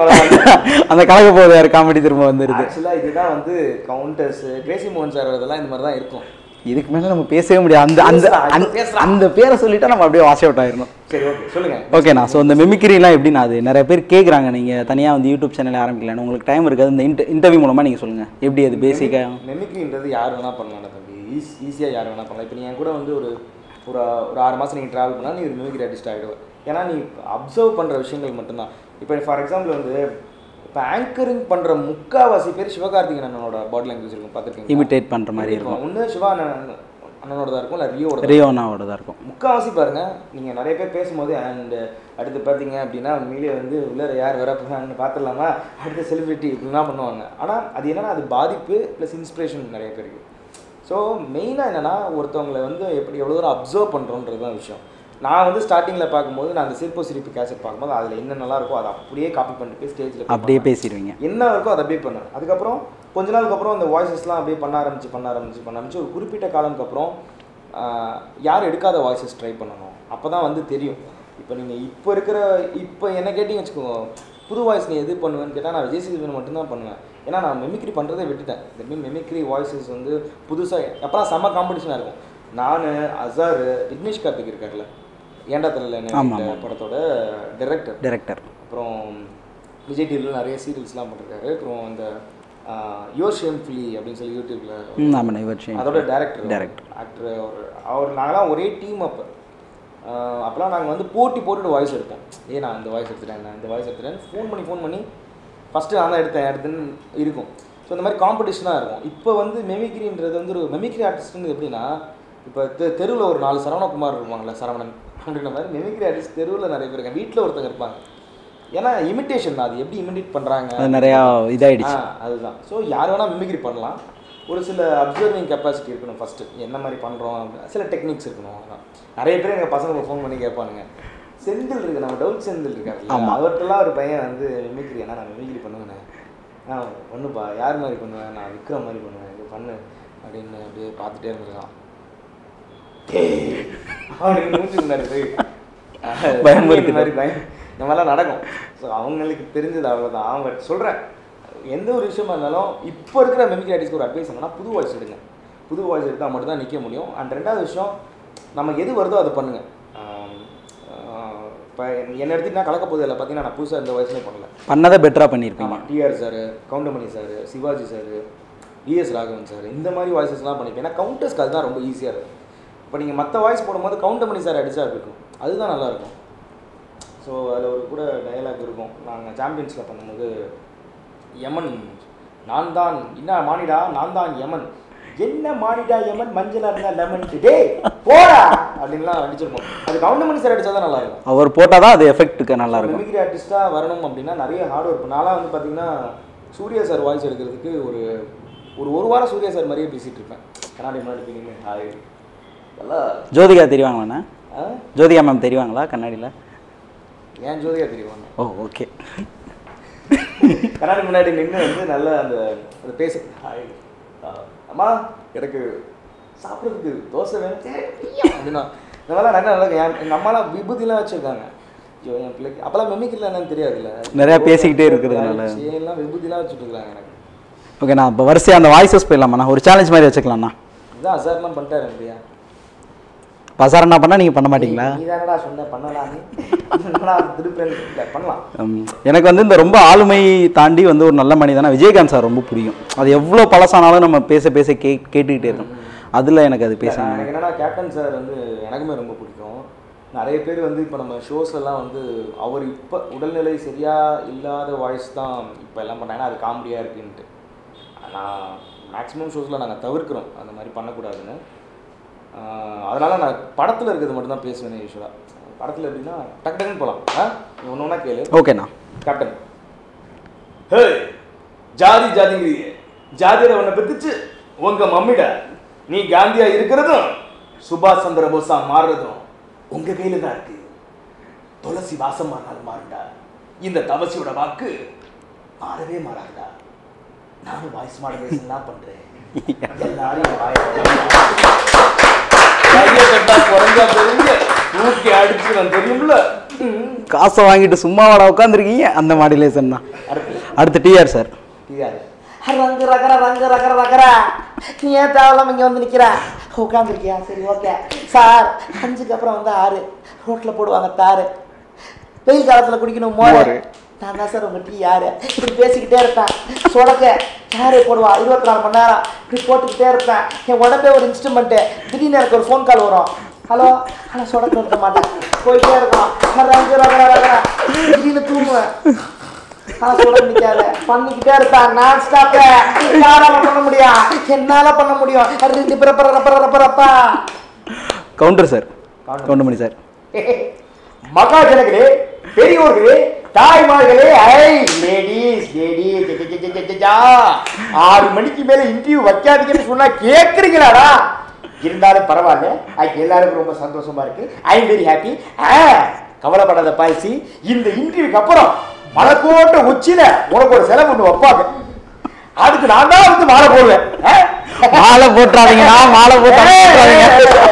அந்த கலக்க போகுது யாரு காமெடி திரும்ப வந்துருது ஆக்சுவலாக இதுதான் வந்து கவுண்டர்ஸ் கிரேசி மோகன் சார் இதெல்லாம் இந்த மாதிரி தான் இருக்கும் இதுக்கு மேலே நம்ம பேசவே முடியாது அந்த அந்த பேசுடா, அந்த- பேசுடா. அந்த பேரை சொல்லிட்டா நம்ம அப்படியே வாஷ் அவுட் ஆயிடணும் சரி ஓகே சொல்லுங்க ஓகேண்ணா ஸோ இந்த மெமிக்ரிலாம் எப்படின்னா அது நிறைய பேர் கேட்குறாங்க நீங்கள் தனியாக வந்து யூடியூப் சேனல் ஆரம்பிக்கலான்னு உங்களுக்கு டைம் இருக்காது இந்த இன்ட இன்டர்வியூ மூலமாக நீங்கள் சொல்லுங்கள் எப்படி அது பேசிக்காக மெமிக்ரின்றது யார் வேணால் பண்ணலாம் தம்பி ஈஸ் ஈஸியாக யார் வேணால் பண்ணலாம் இப்போ நீ என் கூட வந்து ஒரு ஒரு ஒரு ஆறு மாதம் நீங்கள் ட்ராவல் பண்ணால் நீ ஒரு மிமிக்ரி ஆர்டிஸ்ட் ஆகிடுவ ஏன்னா நீ அப்சர்வ் பண்ணுற விஷயங்கள் மட்டும்தான் இப்போ ஃபார் எக்ஸாம்பிள் வந்து இப்போ ஆங்கரிங் பண்ணுற முக்காவாசி பேர் சிவகார்த்திகேயன் அண்ணனோட பாடி லாங்குவேஜ் இருக்கும் பார்த்துருக்கீங்க இமிட்டேட் பண்ணுற மாதிரி இருக்கும் ஒன்று சிவா அண்ணன் அண்ணனோட தான் இருக்கும் இல்லை ரியோட தான் ரியோனாவோட தான் இருக்கும் முக்கால்வாசி பாருங்க நீங்க நிறைய பேர் பேசும்போது அண்ட் அடுத்து பார்த்தீங்க அப்படின்னா உண்மையிலேயே வந்து உள்ள யார் வர போகிறான்னு பார்த்துடலாமா அடுத்த செலிபிரிட்டி இப்படிலாம் பண்ணுவாங்க ஆனால் அது என்னன்னா அது பாதிப்பு ப்ளஸ் இன்ஸ்பிரேஷன் நிறைய பேருக்கு ஸோ மெயினாக என்னன்னா ஒருத்தவங்களை வந்து எப்படி எவ்வளோ தூரம் அப்சர்வ் பண்ணுறோன்றது தான் விஷயம் நான் வந்து ஸ்டார்டிங்கில் பார்க்கும்போது நான் அந்த சிற்போ சிரிப்பு கேசட் பார்க்கும்போது அதில் என்ன நல்லா இருக்கோ அதை அப்படியே காப்பி பண்ணிட்டு போய் ஸ்டேஜில் அப்படியே பேசிடுவீங்க என்ன இருக்கோ அதை அப்படியே பண்ணேன் அதுக்கப்புறம் கொஞ்ச நாளுக்கு அப்புறம் அந்த வாய்ஸஸ்லாம் அப்படியே பண்ண ஆரம்பிச்சு பண்ண ஆரம்பிச்சு பண்ண ஆரம்பிச்சு ஒரு குறிப்பிட்ட காலம்க்கு அப்புறம் ஆஹ், யார் எடுக்காத வாய்ஸஸ் ட்ரை பண்ணணும் அப்போ தான் வந்து தெரியும் இப்போ நீங்கள் இப்போ இருக்கிற இப்போ என்ன கேட்டிங்க வச்சுக்கோங்க புது வாய்ஸ் நீ எது பண்ணுவேன்னு கேட்டால் நான் விஜய் சேதுபதி மட்டும்தான் பண்ணுவேன் ஏன்னா நான் மெமிக்ரி பண்ணுறதை விட்டுட்டேன் இந்த மீன் மெமிக்ரி வாய்ஸஸ் வந்து புதுசாக அப்போலாம் செம்ம காம்படிஷனாக இருக்கும் நான் அசார் விக்னேஷ் கார்த்திக் இருக்கார்ல ஏண்டா தெரியல ஆமா, என்ன ஆமா. படத்தோட டைரக்டர் டைரக்டர் அப்புறம் விஜய் டிவியில் நிறைய சீரியல்ஸ்லாம் பண்ணிருக்காரு அப்புறம் இந்த யோர் ஷேம்ஃபுல்லி அப்படின்னு சொல்லி யூடியூப்ல ம் ஆமாண்ணா இவர் விஷயம் அதோட டேரக்டர் Director. ஆக்டர் அவர் அவர் நாங்களாம் ஒரே டீம் அப்போ அப்போலாம் நாங்கள் வந்து போட்டி போட்டுட்டு வாய்ஸ் எடுப்போம் ஏ நான் இந்த வாய்ஸ் எடுத்துட்டேன் நான் இந்த வாய்ஸ் எடுத்துட்டேன் ஃபோன் பண்ணி ஃபோன் பண்ணி ஃபஸ்ட்டு நான் தான் எடுத்தேன் எடுத்தேன்னு இருக்கும் ஸோ இந்த மாதிரி காம்படிஷனாக இருக்கும் இப்போ வந்து மெமிக்ரின்றது வந்து ஒரு மெமிக்ரி ஆர்டிஸ்ட்னு எப்படின்னா இப்போ தெ தெருவில் ஒரு நாலு சரவணகுமார் இருப்பாங்கல்ல சரவணன் அப்படின்ற மாதிரி மெமிக்ரி ஆர்டிஸ்ட் தெருவில் நிறைய பேர் இருக்காங்க வீட்டில் ஒருத்தங்க இருப்பாங்க ஏன்னா இமிட்டேஷன் அது எப்படி இமிட்டேட் பண்ணுறாங்க அது நிறையா இதாயிடுச்சு ஆ, அதுதான் ஸோ யார் வேணால் மிமிக்ரி பண்ணலாம் ஒரு சில அப்சர்விங் கெப்பாசிட்டி இருக்கணும் ஃபஸ்ட்டு என்ன மாதிரி பண்ணுறோம் சில டெக்னிக்ஸ் இருக்கணும் அதான் நிறைய பேர் எங்கள் பசங்க ஃபோன் பண்ணி கேட்பானுங்க செந்தில் இருக்கு நம்ம டவுட் செந்தில் இருக்காரு ஆமா. அவர்கிட்டலாம் ஒரு பையன் வந்து மிமிக்ரி ஏன்னா நான் மிமிக்ரி பண்ணுவேன் நான் பண்ணுப்பா யார் மாதிரி பண்ணுவேன் நான் விக்ரம் மாதிரி பண்ணுவேன் இது பண்ணு அப்படின்னு அப்படியே பார்த்துட்டே இருந்திருக்கான் அப்படின்னு மூச்சு இருந்தாரு போய் பயமுறுத்திட்டாரு. இந்த மாதிரி பயம் இந்த மாதிரிலாம் நடக்கும் ஸோ அவங்களுக்கு தெரிஞ்சது அவ்வளோதான் அவங்க சொல்கிறேன் எந்த ஒரு விஷயமா இருந்தாலும் இப்போ இருக்கிற மெமிக்ரி ஆர்டிஸ்க்கு ஒரு அட்வைஸ் என்னன்னா புது வாய்ஸ் எடுங்க புது வாய்ஸ் எடுத்தால் மட்டும்தான் நிற்க முடியும் அண்ட் ரெண்டாவது விஷயம் நம்ம எது வருதோ அதை பண்ணுங்க இப்போ என்ன எடுத்துக்கிட்டா கலக்க போதில் பார்த்தீங்கன்னா நான் புதுசாக இந்த வயசுலேயே பண்ணல பண்ணதை பெட்டராக பண்ணியிருப்பீங்க ஆமாம் TR sir Goundamani sir Sivaji sir TS Raghavan sir இந்த மாதிரி வாய்ஸஸ்லாம் பண்ணிப்பேன் ஏன்னா கவுண்டர்ஸ்க்கு அதுதான் ரொம்ப ஈஸியாக இருக்கும் இப்போ நீங்கள் மற்ற வாய்ஸ் போடும்போது கவுண்டமணி சார் அடிச்சா இருக்கும் அதுதான் நல்லா இருக்கும் ஸோ அதில் ஒரு கூட டயலாக் இருக்கும் நாங்கள் சாம்பியன்ஸில் பண்ணும்போது யமன் நான் தான் என்ன மானிடா நான் தான் யமன் என்ன மானிடா யமன் மஞ்சளா இருந்தா லெமன் டே போடா அப்படின்லாம் அடிச்சிருப்போம் அது கவுண்டமணி சார் அடிச்சா தான் நல்லா இருக்கும் அவர் போட்டால் தான் அது எஃபெக்ட்டுக்கு நல்லா இருக்கும் மிமிக்ரி ஆர்டிஸ்ட்டாக வரணும் அப்படின்னா நிறைய ஹார்ட் ஒர்க் நான்லாம் வந்து பார்த்தீங்கன்னா சூர்யா சார் வாய்ஸ் எடுக்கிறதுக்கு ஒரு ஒரு ஒரு வாரம் சூர்யா சார் மாதிரியே பேசிகிட்டு இருப்பேன் கண்ணாடி முன்னாடி போய் நின்னு, ஹாய் இதெல்லாம் ஜோதிகா தெரிவாங்களாண்ணா ஆ? ஜோதிகா மேம் தெரிவாங்களா கண்ணாடியில் ஏன் ஜோதிகா தெரியும் ஓ ஓகே கண்ணாடி முன்னாடி நின்று வந்து நல்ல அந்த அந்த பேச ஹாய் ஆ, அம்மா எனக்கு சாப்பிட்றதுக்கு தோசை வேணும் சரி, ஐயா, அப்படின்னா இந்த மாதிரிலாம் நிறைய நடக்கும் என் எங்கள் அம்மாலாம் விபூதிலாம் வச்சுருக்காங்க ஐயோ என் பிள்ளைக்கு அப்போல்லாம் மெமிக்கில் என்னன்னு தெரியாதுல்ல நிறையா பேசிக்கிட்டே இருக்கிறதுனால. எல்லாம் விபூதிலாம் வச்சுட்டு இருக்காங்க எனக்கு ஓகே நான் இப்போ வரிசையாக அந்த வாய்ஸஸ் போயிடலாமாண்ணா ஒரு சேலஞ்ச் மாதிரி வச்சுக்கலாம்ண்ணா இதான் அசார்லாம் பண்ணிட்டாரு இல்லையா பசாரண்ணா பண்ணால் நீங்கள் பண்ண மாட்டீங்களா நீ தானடா சொன்ன பண்ணலாம் நீ என்னடா திருப்பி இல்லை பண்ணலாம் உம், எனக்கு வந்து இந்த ரொம்ப ஆளுமை தாண்டி வந்து ஒரு நல்ல மனிதனா விஜயகாந்த் சார் ரொம்ப பிடிக்கும் அது எவ்வளோ பழசானாலும் நம்ம பேச பேச கே கேட்டுக்கிட்டே இருக்கோம் அதில் எனக்கு அது இல்ல, பேச எனக்கு என்னன்னா கேப்டன் சார் வந்து எனக்குமே ரொம்ப பிடிக்கும் நிறைய பேர் வந்து இப்போ நம்ம ஷோஸ் எல்லாம் வந்து அவர் இப்போ உடல்நிலை சரியா இல்லாத வாய்ஸ் தான் இப்போ எல்லாம் பண்ணாங்கன்னா அது காமெடியாக இருக்குன்ட்டு ஆனால் மேக்ஸிமம் ஷோஸில் நாங்கள் தவிர்க்கிறோம் அந்த மாதிரி பண்ணக்கூடாதுன்னு ஆஹ் அதனால நான் படத்தில் இருக்கிறது மட்டும் தான் பேசுவேன் யூஸ்வலாக படத்தில் எப்படின்னா டக்கு டக்குன்னு போகலாம் ஆ ஒன்று ஒன்றா கேளு ஓகேண்ணா கேப்டன் ஹே ஜாதி ஜாதிங்கிறீங்க ஜாதியில உன்னை பெத்துச்சு உங்க மம்மிட நீ காந்தியா இருக்கிறதும் சுபாஷ் சந்திர போஸா மாறுறதும் உங்க கையில தான் இருக்கு துளசி வாசம் மாறினாலும் மாறுடா இந்த தவசியோட வாக்கு மாறவே மாறாதுடா நானும் வாய்ஸ் மாடலேஷன்லாம் பண்றேன் எல்லாரும் என் வாயை கையை கட்டா குறைஞ்சா தெரியுங்க தூக்கி அடிச்சுவேன் தெரியும்ல ம். காசை வாங்கிட்டு சும்மா வாட உட்காந்துருக்கீங்க அந்த மாடுலேஷன் தான் அடுத்து அடுத்து டிஆர் சார் தெரியாது ரங்கு ரகர ரங்கு ரகர ரகர நீ ஏன் தேவையில்லாம இங்க வந்து நிக்கிற உட்காந்துருக்கியா சரி ஓகே சார் அஞ்சுக்கு அப்புறம் வந்து ஆறு ரோட்ல போடுவாங்க தாரு வெயில் காலத்துல குடிக்கணும் மோர் நான் தான் சார் உங்க டீ யாரு இப்படி பேசிக்கிட்டே இருப்பேன் சொடக்க யாரு போடுவா இருபத்தி நாலு மணி நேரம் இப்படி போட்டுக்கிட்டே இருப்பேன் என் உடம்பே ஒரு இன்ஸ்ட்ருமெண்ட்டு திடீர்னு எனக்கு ஒரு ஃபோன் கால் வரும் ஹலோ ஆனால் சொடக்க இருக்க மாட்டேன் போயிட்டே இருக்கோம் ரங்கு ரகர ரகர திடீர்னு தூங்குவேன் ஆனா சொல்ல நிக்காத பண்ணிக்கிட்டே இருப்பேன் நான் ஸ்டாப் யாரால பண்ண முடியும் என்னால பண்ண முடியும் ரெண்டு பிறப்ப ரப்ப ரப்ப ரப்பா கவுண்டர் சார் கவுண்டமணி சார் மகாஜனங்களே பெரியோர்களே தாய்மார்களே ஐ லேடிஸ் லேடிஸ் ஆறு மணிக்கு மேல இன்டர்வியூ வைக்காதீங்கன்னு சொன்னா கேக்குறீங்களாடா இருந்தாலும் பரவாயில்ல அது எல்லாருக்கும் ரொம்ப சந்தோஷமா இருக்கு ஐ எம் வெரி ஹாப்பி கவலைப்படாத பாய்ச்சி இந்த இன்டர்வியூக்கு அப்புறம் மலைக்கோட்டை உச்சியில உனக்கு ஒரு செலவு ஒன்று வைப்பாங்க அதுக்கு நான் தான் வந்து மாலை போடுவேன் ஆ? மாலை போட்டுறாதீங்கண்ணா மாலை போட்டுறாதீங்க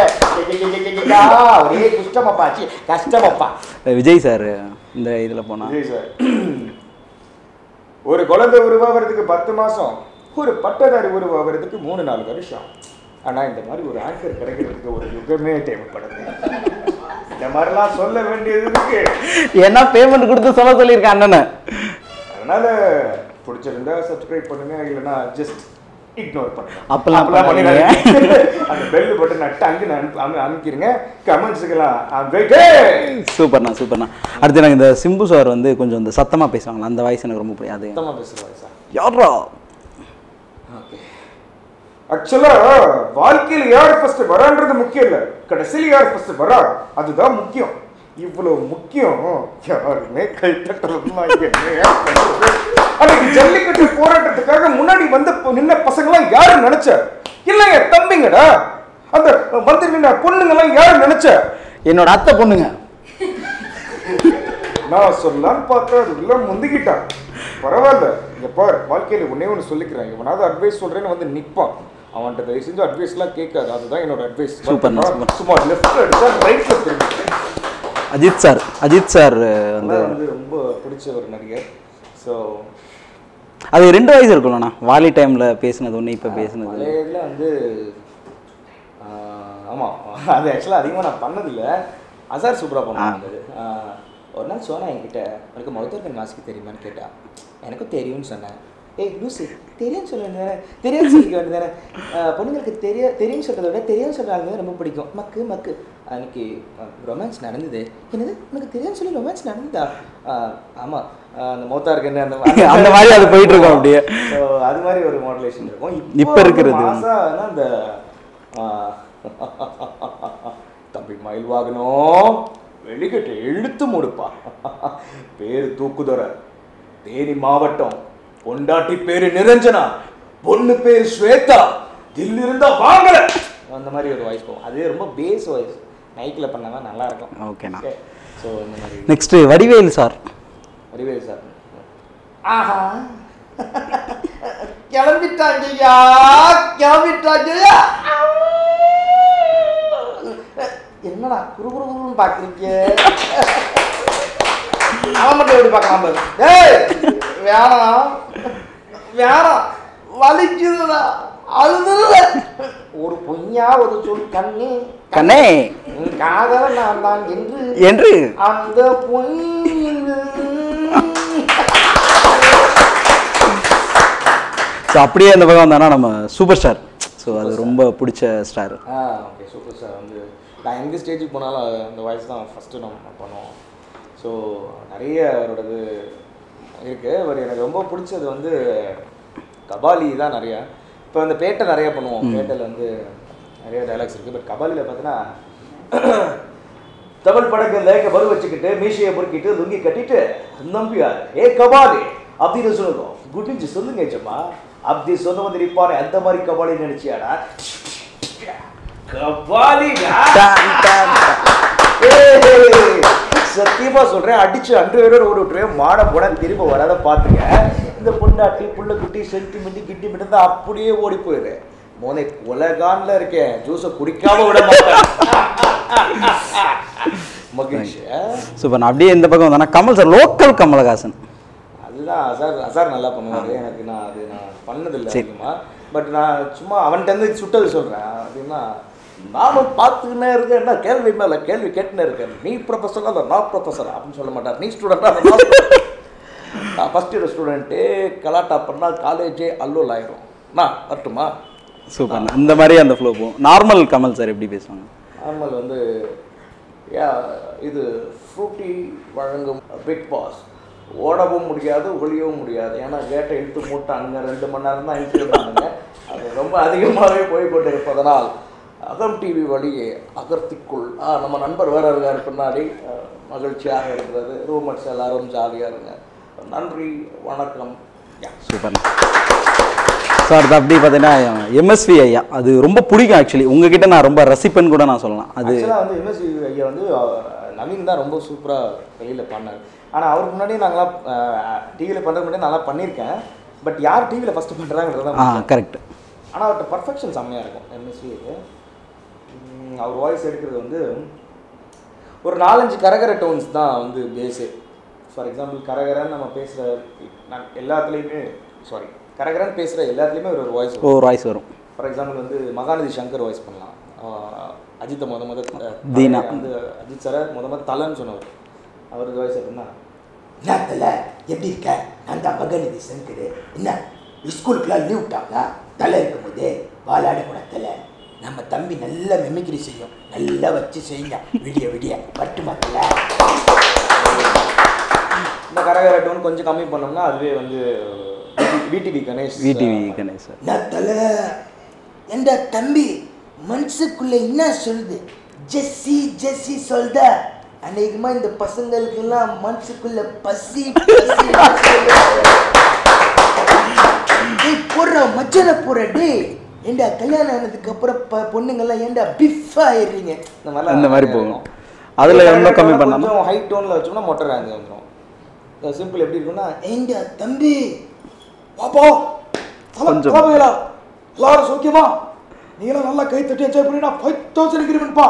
ஒரே குஷ்டமப்பா சி, கஷ்டமப்பா விஜய் சார் இந்த இதில் போனால் விஜய் சார் ஒரு குழந்தை உருவாகிறதுக்கு பத்து மாசம் ஒரு பட்டதாரி உருவாகிறதுக்கு மூணு நாலு வருஷம் ஆனா இந்த மாதிரி ஒரு ஆங்கர் கிடைக்கிறதுக்கு ஒரு யுகமே தேவைப்படுது இந்த மாதிரிலாம் சொல்ல வேண்டியது இருக்கு ஏன்னா பேமெண்ட் கொடுத்து சொல்ல சொல்லியிருக்கேன் அண்ணனை அதனால பிடிச்சிருந்தா சப்ஸ்கிரைப் பண்ணுங்க இல்லைன்னா ஜஸ்ட் இக்னோர் பண்ணுங்க அப்பெல்லாம் அப்பெல்லாம் பண்ணாதீங்க. பண்ணிடாதீங்க. அந்த பெல் பட்டன் நட்டு அங்கே அனுப்பி அனு- அனுப்பிக்கிறீங்க கமெண்ட்ஸுக்கெல்லாம் வெயிட் சூப்பர்ண்ணா சூப்பர்ண்ணா அடுத்து எனக்கு இந்த சிம்பு சார் வந்து கொஞ்சம் இந்த சத்தமாக பேசுவாங்களா அந்த வாய்ஸ் எனக்கு ரொம்ப பிடிக்கும் அது சுத்தமாக பேசுகிறேன் சார் யாரா ஆக்சுவலா வாழ்க்கையில யார் ஃபர்ஸ்ட் வரான்றது முக்கியம் இல்ல கடைசியில் யார் ஃபர்ஸ்ட் வரா அதுதான் முக்கியம் இவ்வளவு முக்கியம் யாருமே கை தட்டலாம் அன்னைக்கு ஜல்லிக்கட்டு போராட்டத்துக்காக முன்னாடி வந்து நின்ன பசங்களாம் யாரு நினைச்ச இல்லைங்க தம்பிங்கடா அந்த மந்திரி பொண்ணுங்கெல்லாம் யாரு நினைச்ச என்னோட அத்தை பொண்ணுங்க நான் சொல்லலான்னு பார்த்தா அதுக்குள்ள முந்திக்கிட்டான் பரவாயில்ல இங்க பார் வாழ்க்கையில ஒன்னே ஒன்று சொல்லிக்கிறேன் இவனாவது அட்வைஸ் சொல்றேன்னு வந்து நிப்பான் அவன்கிட்ட தயவு செஞ்சு அட்வைஸ்லாம் கேட்காது அதுதான் என்னோட அட்வைஸ் சூப்பர்ண்ணா, சூப்பர். சும்மா லெஃப்ட்ல அடிச்சா ரைட்ல திரும்பி அஜித் சார் அஜித் சார் வந்து அதான் வந்து ரொம்ப பிடிச்ச ஒரு நடிகர் ஸோ அது ரெண்டு வயசு இருக்கும்லண்ணா வாலி டைம்ல பேசினது ஒன்று இப்போ பேசினது பழைய இதில் வந்து ஆஹ், ஆமா அது ஆக்சுவலாக அதிகமாக நான் பண்ணதில்லை அசார் சூப்பராக பண்ணாங்க ஆஹ், ஒரு நாள் சோனா என்கிட்ட உனக்கு மௌத்தர்கன் மாஸ்க்கு தெரியுமான்னு கேட்டா எனக்கும் தெரியும்னு சொன்னேன் ஏய் லூசு தெரியும் சொல்ல வேண்டியதானே தெரியும் சொல்லிக்க வேண்டியதானே ஆஹ், பொண்ணுங்களுக்கு தெரிய தெரியும் சொல்கிறத விட தெரியும் சொல்கிறாங்க ரொம்ப பிடிக்கும் மக்கு மக்கு அன்னைக்கு ரொமான்ஸ் நடந்தது என்னது உனக்கு தெரியும் சொல்லி ரொமான்ஸ் நடந்ததா ஆஹ், ஆமா ஆஹ், அந்த மௌத்தார்கன் அந்த அந்த மாதிரி அது போயிட்டு இருக்கும் அப்படியே. So, அது மாதிரி ஒரு மாடுலேஷன் இருக்கும் இப்ப இருக்கிறது. மாசா அந்த ஆ, தம்பி மயில் வாகனம் வெளிக்கட்டு இழுத்து முடுப்பா பேரு தூக்குதுறை தேனி மாவட்டம் பொண்டாட்டி பேரு நிரஞ்சனா பொண்ணு பேரு ஸ்வேதா தில்லி இருந்தா வாங்கல அந்த மாதிரி ஒரு வாய்ஸ் போகும் அது ரொம்ப பேஸ் வாய்ஸ் நைட்டில் பண்ணா தான் நல்லா இருக்கும் ஓகேண்ணா ஸோ இந்த மாதிரி next Vadivel sir Vadivel sir ஆஹா கிளம்பிட்டாங்கய்யா கிளம்பிட்டாங்கய்யா என்னடா குரு குரு குருன்னு பார்க்குறீங்க அவன் மட்டும் எப்படி பார்க்கலாம் பாரு டேய் வேணாம் வேணாம் வலிக்குதுடா அழுதுல ஒரு பொய்யா ஒரு சொல் கண்ணு கண்ணே உன் காதல நான் தான் என்று என்று அந்த பொய் ஸோ அப்படியே அந்த பக்கம் வந்தானா நம்ம சூப்பர் ஸ்டார் ஸோ அது ரொம்ப பிடிச்ச ஸ்டார் ஆ ஓகே சூப்பர் சார் வந்து நான் எந்த ஸ்டேஜுக்கு போனாலும் அது- அந்த வாய்ஸ் தான் ஃபஸ்ட்டு நம்ம பண்ணுவோம் ஸோ நிறைய அவரோடது இருக்குது பட் எனக்கு ரொம்ப பிடிச்சது வந்து கபாலி தான் நிறையா இப்போ அந்த பேட்டை நிறைய பண்ணுவோம் பேட்டையில் வந்து நிறைய டைலாக்ஸ் இருக்குது பட் கபாலியில் பார்த்தீங்கன்னா தமிழ் படங்கள் லேக்க பரு வச்சுக்கிட்டு மீசையை பொறுக்கிட்டு லுங்கி கட்டிட்டு நம்பியார் ஏ கபாலி அப்படின்னு சொல்லுவோம் குடிஞ்சு சொல்லுங்க ஜம்மா அப்படி சொன்ன வந்து நிப்பானே அந்த மாதிரி கபாலி நினைச்சியாடா கபாலிடா ஏய், சத்தியமா சொல்றேன் அடிச்சு அன்று வேரோட ஓடி விட்டுருவேன் மாட போட திரும்ப வராத பாத்துங்க இந்த பொண்டாட்டி புள்ள குட்டி சென்டிமெண்ட் கிட்டி மிட்டு அப்படியே ஓடி போயிரு மோனே உலகான்ல இருக்கேன் ஜூஸை குடிக்காம விட மாட்டேன் மகிழ்ச்சி ஆ? சூப்பர் நான் அப்படியே இந்த பக்கம் வந்தானா கமல் சார் லோக்கல் கமலஹாசன் அதுதான் அசார் அசார் நல்லா பண்ணுவாரு எனக்கு நான் அது நான் பண்ணதில்லை சரி. அதிகமாக பட் நான் சும்மா அவன்கிட்ட இருந்து சுட்டது சொல்கிறேன் அப்படின்னா நானும் பார்த்துக்கினே இருக்கேன் என்ன கேள்வி மேலே கேள்வி கேட்டுனே இருக்கேன் நீ ப்ரொஃபஸரா இல்லை நான் ப்ரொஃபஸரா அப்படின்னு சொல்ல மாட்டார் நீ ஸ்டூடெண்டா நான் ஃபஸ்ட் இயர் ஸ்டூடெண்ட்டு கலாட்டா பண்ணால் காலேஜே அல்லூல் ஆயிரும் நான் வரட்டுமா சூப்பர் இந்த மாதிரி அந்த ஃப்ளோ போகும் நார்மல் கமல் சார் எப்படி பேசுவாங்க நார்மல் வந்து யா இது ஃப்ரூட்டி வழங்கும் பிக் பாஸ் ஓடவும் முடியாது ஒளியவும் முடியாது ஏன்னா கேட்டை இழுத்து மூட்டானுங்க ரெண்டு மணி நேரம் தான் இழுத்துருந்தானுங்க அது ரொம்ப அதிகமாகவே போய்கொண்டு இருப்பதனால் அகம் டிவி வழியே அகர்த்திக்குள் ஆ நம்ம நண்பர் வேற இருக்கார் பின்னாடி அஹ், மகிழ்ச்சியாக இருக்கிறது ரூமர்ஸ் எல்லாரும் ஜாலியாக இருங்க நன்றி வணக்கம் யா சூப்பர் சார் அது அப்படி பார்த்தீங்கன்னா எம்எஸ்வி ஐயா அது ரொம்ப பிடிக்கும் ஆக்சுவலி உங்ககிட்ட நான் ரொம்ப ரசிப்பேன்னு கூட நான் சொல்லலாம் அது ஆக்சுவலாக வந்து எம்எஸ்சி ஐயா வந்து அஹ், நவீன் தான் ரொம்ப சூப்பராக வெளியில் பண்ணார் ஆனால் அவருக்கு முன்னாடி நாங்களாம் டிவியில் பண்ணுறதுக்கு முன்னாடி நல்லா பண்ணியிருக்கேன் பட் யார் டிவியில் ஃபஸ்ட்டு பண்ணுறாங்கிறது ஆ தான் கரெக்ட் ஆனால் அவர்கிட்ட பர்ஃபெக்ஷன் செம்மையாக இருக்கும் எம்எஸ்சிக்கு அவர் வாய்ஸ் எடுக்கிறது வந்து ஒரு நாலஞ்சு கரகர டோன்ஸ் தான் வந்து பேஸு ஃபார் எக்ஸாம்பிள் கரகரன்னு நம்ம பேசுகிற நான் எல்லாத்துலேயுமே சாரி கரகரன்னு பேசுகிற எல்லாத்துலேயுமே ஒரு ஒரு வாய்ஸ் ஒரு வாய்ஸ் வரும் ஃபார் எக்ஸாம்பிள் வந்து மகாநதி சங்கர் வாய்ஸ் பண்ணலாம் ஆஹ் அஜித்தை முத முத அஹ், தீனா. வந்து அஜித் சாரை முத முத தலன்னு சொன்னவர் அவருக்கு வாய்ஸ் எப்படின்னா என்ன தல எப்படி இருக்க நான் தான் மகநிதி சங்கர் என்ன ஸ்கூலுக்குலாம் லீவ் விட்டாங்களா தலை இருக்கும்போது வாலாட கூட தலை நம்ம தம்பி நல்லா மெமிக்ரி செய்யும் நல்லா வச்சு செய்யுங்க விடிய விடிய பட்டுமா தலை இந்த கரகர டோன் கொஞ்சம் கம்மி பண்ணோம்னா அதுவே வந்து விடிவி கணேஷ் விடிவி கணேஷ் சார் என்ன தலை என்ற தம்பி மனசுக்குள்ள என்ன சொல்லுது ஜெஸ்ஸி ஜெஸ்ஸி சொல்த அநேகமா இந்த பசங்களுக்கெல்லாம் மனசுக்குள்ள பசி பசி சொல்லுது. ஏய், போடுற மச்சனை போடுற டே ஏண்டா கல்யாணம் ஆனதுக்கு அப்புறம் ப- பொண்ணுங்கெல்லாம் ஏண்டா பிஃப் ஆயிடுறீங்க இந்த மாதிரிலாம் அந்த மாதிரி நிறைய போகும். இருக்கும். அதுல இதே இன்னும் கம்மி கொஞ்சம் பண்ணாம ஹை டோன்ல வச்சோம்னா மொட்டை ரேஞ்ச் வந்துடும் சிம்பிள் எப்படி இருக்கும்னா ஏண்டா தம்பி பாப்பா கொஞ்சம். எல்லாரும் சௌக்கியமா நீங்களும் நல்லா கை தட்டி என்ஜாய் பண்ணினா ஃபைவ் தௌசண்ட் அக்ரிமெண்ட்பா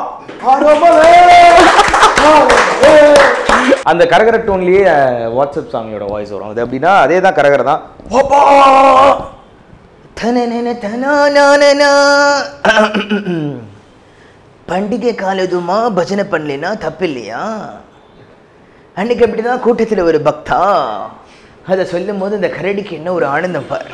அந்த கரகர டோன்லயே வாட்ஸ்அப் சாமியோட வாய்ஸ் வரும் அது எப்படின்னா அதே தான் கரகர தான் பாப்பா தனனன தனானானனா. பண்டிகை காலதுமா பஜனை பண்ணலைன்னா தப்பு இல்லையா அன்னைக்கு அப்படிதான் கூட்டத்தில் ஒரு பக்தா அதை சொல்லும் போது இந்த கரடிக்கு என்ன ஒரு ஆனந்தம் பாரு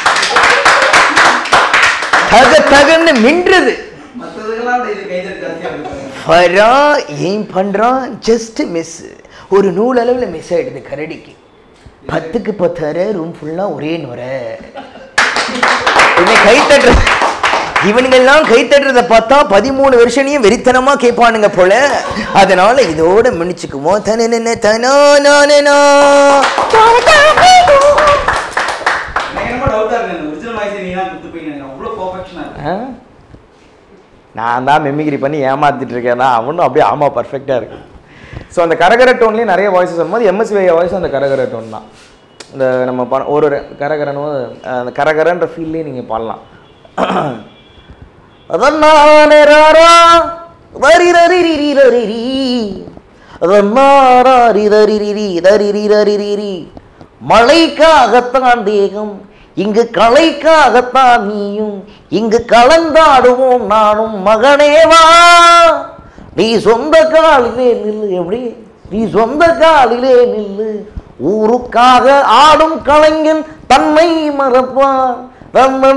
தக தகன்னு மின்றது மற்றதுக்கெல்லாம் இது கைதறி வரா ஏன் பண்றான் ஜஸ்ட் மிஸ் ஒரு நூல் அளவில் மிஸ் ஆயிடுது கரடிக்கு பத்துக்கு பத்தரை ரூம் ஃபுல்லா ஒரே நுரை இவன் கை தட்டுறது இவனுங்கெல்லாம் கை தட்டுறத பார்த்தா பதிமூணு வருஷனையும் வெறித்தனமா கேட்பானுங்க போல அதனால இதோட முடிச்சுக்குவோம் தனன தனானா எனக்கு ரொம்ப டவுட்டா இருக்கு இந்த ஒரிஜினல் வாய்ஸ் நீங்க தான் கொடுத்துப்பீங்க எனக்கு அவ்வளோ பர்ஃபெக்ஷனா இருக்கு ஆ? நான் தான் மெமிகிரி பண்ணி ஏமாத்திட்டு இருக்கேன்னா அவனும் அப்படியே ஆமா பர்ஃபெக்டாக இருக்கு ஸோ அந்த கரகர டோன்லேயும் நிறைய வாய்ஸஸ் வரும்போது எம்எஸ்வி வாய்ஸ் அந்த கரகர டோன் தான் இந்த நம்ம ப ஒரு ஒரு கரகரனும் அந்த கரகரன்ற ஃபீல்லையும் நீங்கள் பாடலாம் அதன்னாரா வரிரரிரிரிரரிரி அதன்னாரிரரிரிரி தரிரிரரிரிரி மழைக்காகத்தான் தேகம் இங்கு கலைக்காகத்தான் நீயும் இங்கு கலந்தாடுவோம் நானும் மகனேவா நீ சொந்த காலிலே நில்லு எப்படி நீ சொந்த காலிலே நில்லு ஊருக்காக ஆடும் கலைஞன் தன்னை மறப்பான் நம்ம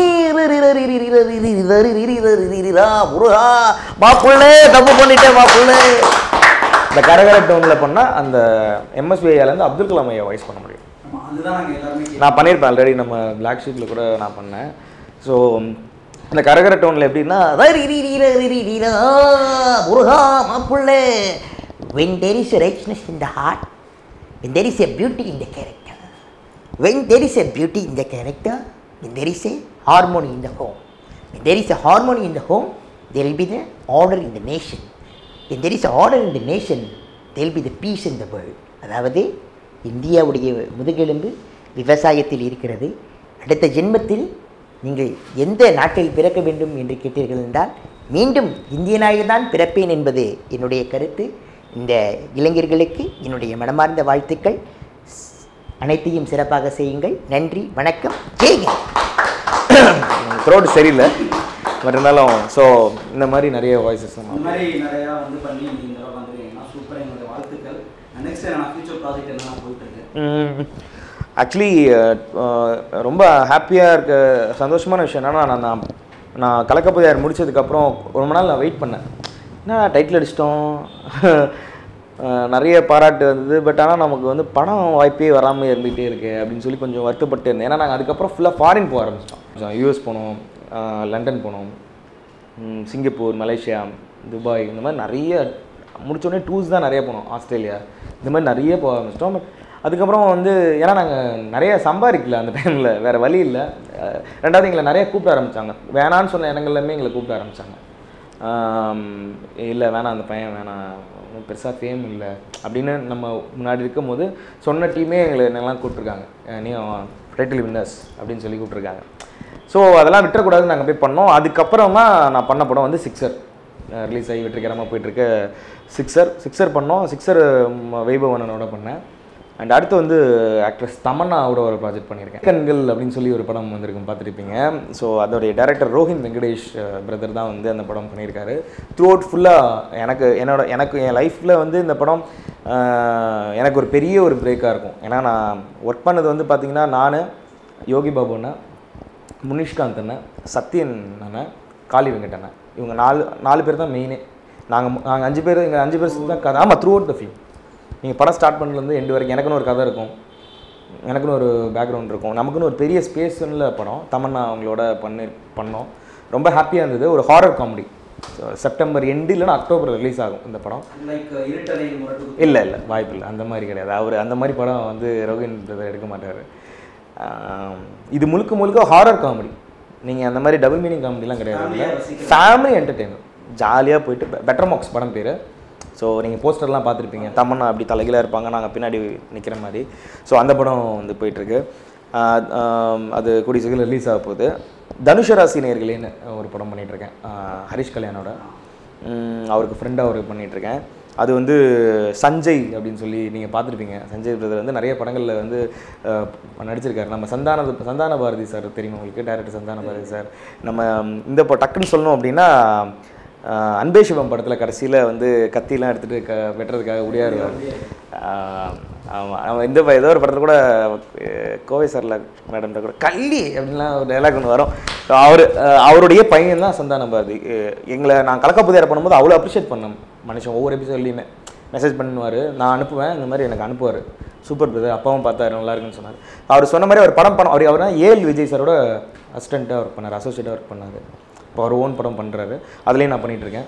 நீரிரிரிரிரிரிரிரிரிரிரிரிரிரிரிரா முருகா மாப்பிள்ளை தப்பு பண்ணிட்டேன் மாப்பிள்ளை இந்த கரகர டோனில் பண்ணால் அந்த எம்எஸ்விஐலேருந்து அப்துல் கலாம் ஐயா வாய்ஸ் பண்ண முடியும் ஆமா, அதுதான் நாங்க எல்லாருமே கேட்போம். நான் பண்ணியிருப்பேன் ஆல்ரெடி நம்ம பிளாக் ஷீட்டில் கூட நான் பண்ணேன் ஸோ இந்த கரகர டோனில் எப்படின்னா தரிரிரிரிரிரிரிரா, முருகா மாப்பிள்ளை when there is a richness in the heart when there is a beauty in the character when there is a beauty in the character when there is a harmony in the home when there is a harmony in the home there will be the order in the nation when there is a order in the nation there will be the peace in the world அதாவது இந்தியாவுடைய முதுகெலும்பு விவசாயத்தில் இருக்கிறது அடுத்த ஜென்மத்தில் நீங்கள் எந்த நாட்டில் பிறக்க வேண்டும் என்று கேட்டீர்கள் என்றால் மீண்டும் இந்தியனாக தான் பிறப்பேன் என்பது என்னுடைய கருத்து இந்த இளைஞர்களுக்கு என்னுடைய மனமார்ந்த வாழ்த்துக்கள் அனைத்தையும் சிறப்பாக செய்யுங்கள் நன்றி வணக்கம் ஜெய்ஹிந்த் த்ரோட் சரியில்லை பட் இருந்தாலும் ஸோ இந்த மாதிரி நிறைய வாய்ஸஸ் இந்த மாதிரி நிறையா வந்து பண்ணி நீங்க இந்த தடவை வந்துருக்கீங்கன்னா சூப்பராக என்னுடைய வாழ்த்துக்கள் நெக்ஸ்ட் நான் ஃபியூச்சர் ப்ராஜெக்ட் என்ன போயிட்டு இருக்கு ஆக்சுவலி ரொம்ப ஹாப்பியாக இருக்க சந்தோஷமான விஷயம் என்னன்னா நான் நான் நான் கலக்கப்பதியார் முடிச்சதுக்கப்புறம் ரொம்ப நாள் நான் வெயிட் பண்ணேன் என்ன டைட்டில் அடிச்சிட்டோம் அஹ், நிறைய பாராட்டு வந்தது பட் ஆனால் நமக்கு வந்து படம் வாய்ப்பே வராமல் இருந்துகிட்டே இருக்கு அப்படின்னு சொல்லி கொஞ்சம் வருத்தப்பட்டு இருந்தேன் ஏன்னா நாங்கள் அதுக்கப்புறம் ஃபுல்லாக ஃபாரின் போக ஆரம்பிச்சிட்டோம் யூஎஸ் போனோம் அஹ், லண்டன் போனோம் ம், சிங்கப்பூர் மலேசியா துபாய் இந்த மாதிரி நிறைய முடிச்சோடனே டூர்ஸ் தான் நிறைய போனோம் ஆஸ்திரேலியா இந்த மாதிரி நிறைய போக ஆரம்பிச்சிட்டோம் பட் அதுக்கப்புறம் வந்து ஏன்னா நாங்கள் நிறைய சம்பாதிக்கல அந்த டைமில் வேறு வழி இல்லை அஹ், ரெண்டாவது எங்களை நிறைய கூப்பிட ஆரம்பித்தாங்க வேணான்னு சொன்ன இடங்கள்லாமே எங்களை கூப்பிட ஆரம்பித்தாங்க இல்லை வேணாம் அந்த பையன் வேணாம் ஒன்றும் பெருசாக ஃபேம் இல்லை அப்படின்னு நம்ம முன்னாடி இருக்கும்போது சொன்ன டீமே எங்களை என்னெல்லாம் கூப்பிட்ருக்காங்க நீ டைட்டில் வின்னர்ஸ் அப்படின்னு சொல்லி கூப்பிட்ருக்காங்க ஸோ அதெல்லாம் விட்டுறக்கூடாதுன்னு நாங்கள் போய் பண்ணோம் அதுக்கப்புறமா நான் பண்ண படம் வந்து சிக்ஸர் ரிலீஸ் ஆகி வெற்றிகரமாக போயிட்டுருக்க சிக்ஸர் சிக்ஸர் பண்ணோம் சிக்ஸர் வைபவனனோட பண்ணேன் அண்ட் அடுத்து வந்து ஆக்ட்ரஸ் தமன்னாவோட ஒரு ப்ராஜெக்ட் பண்ணியிருக்கேன் கண்கள் அப்படின்னு சொல்லி ஒரு படம் வந்திருக்கும் பார்த்துருப்பீங்க ஸோ அதோடைய டைரக்டர் ரோஹின் வெங்கடேஷ் பிரதர் தான் வந்து அந்த படம் பண்ணியிருக்காரு த்ரூ அவுட் ஃபுல்லாக எனக்கு என்னோட எனக்கு என் லைஃப்பில் வந்து இந்த படம் அஹ், எனக்கு ஒரு பெரிய ஒரு பிரேக்காக இருக்கும் ஏன்னா நான் ஒர்க் பண்ணது வந்து பார்த்திங்கன்னா நான் யோகி பாபு அண்ணா முனிஷ்காந்த் அண்ணன் சத்யன் அண்ணன் காளி வெங்கட் அண்ணன் இவங்க நாலு நாலு பேர் தான் மெயினே நாங்கள் நாங்கள் அஞ்சு பேர் எங்கள் அஞ்சு பேர் தான் கதை ஆமாம் த்ரூ அவுட் த ஃபிலிம் நீங்கள் படம் ஸ்டார்ட் பண்ணலேருந்து எண்டு வரைக்கும் எனக்குன்னு ஒரு கதை இருக்கும் எனக்குன்னு ஒரு பேக்ரவுண்ட் இருக்கும் நமக்குன்னு ஒரு பெரிய ஸ்பேஸ்ல படம் தமன்னா அவங்களோட பண்ணி பண்ணோம் ரொம்ப ஹாப்பியாக இருந்தது ஒரு ஹாரர் காமெடி செப்டம்பர் எண்டு இல்லைன்னா அக்டோபர் ரிலீஸ் ஆகும் இந்த படம் லைக் இருட்டனை முரட்டு இல்லை இல்லை வாய்ப்பு இல்லை அந்த மாதிரி கிடையாது அவர் அந்த மாதிரி படம் வந்து ரோஹின் பிரதர் எடுக்க மாட்டார் ஆஹ் இது முழுக்க முழுக்க ஹாரர் காமெடி நீங்கள் அந்த மாதிரி டபுள் மீனிங் காமெடிலாம் Family-ஆ கிடையாது ரசிக்கிற ஃபேமிலி என்டர்டெயினர் ஜாலியாக போயிட்டு பெட்டர் மார்க்ஸ் படம் பேர் ஸோ நீங்கள் போஸ்டர்லாம் பார்த்துருப்பீங்க தமன்னா அப்படி தலைகீழாக இருப்பாங்க நாங்கள் பின்னாடி நிற்கிற மாதிரி ஸோ அந்த படம் வந்து போயிட்டுருக்கு அது கூடிய சீக்கிரம் ரிலீஸ் ஆக போகுது தனுஷராசி நேர்களேன்னு ஒரு படம் பண்ணிகிட்ருக்கேன் ஹரிஷ் கல்யாணோட உம், அவருக்கு ஃப்ரெண்டாக ஒரு பண்ணிகிட்ருக்கேன் அது வந்து சஞ்சய் அப்படின்னு சொல்லி நீங்கள் பார்த்துருப்பீங்க சஞ்சய் பிரதர் வந்து நிறைய படங்களில் வந்து அஹ், நடிச்சிருக்காரு நம்ம சந்தான சந்தான பாரதி சார் தெரியுமா உங்களுக்கு டேரக்டர் சந்தான பாரதி சார் நம்ம ம், இந்த இப்போ டக்குன்னு சொல்லணும் அப்படின்னா அஹ், அன்பே சிவம் படத்தில் கடைசியில் வந்து கத்திலாம் எடுத்துகிட்டு க வெட்டுறதுக்காக உடையாடுவார் ஆமாம் அவன் இந்த ப- ஏதோ ஒரு படத்தில் கூட அஹ், கோவை சார்ல மேடம் கூட கள்ளி அப்படின்லாம் ஒரு டைலாக் ஒன்று வரும் அவர் அவருடைய பையன் தான் சந்தான பாரதி அஹ், எங்களை நான் கலக்கப்புதியார் பண்ணும்போது அவ்வளோ அப்ரிஷியேட் பண்ணேன் மனுஷன் ஒவ்வொரு எபிசோட்லையுமே மெசேஜ் பண்ணுவார் நான் அனுப்புவேன் இந்த மாதிரி எனக்கு அனுப்புவார் சூப்பர் பிரதர் அப்பாவும் பார்த்தாரு நல்லா இருக்குன்னு சொன்னார் அவர் சொன்ன மாதிரி அவர் படம் பண்ண அவர் அவர் தான் ஏஎல் விஜய் சாரோட அசிஸ்டண்ட்டாக ஒர்க் பண்ணார் அசோசியேட்டாக ஒர்க் பண்ணார் இப்போ அவர் ஓன் படம் பண்ணுறாரு அதுலேயும் நான் பண்ணிட்டு இருக்கேன்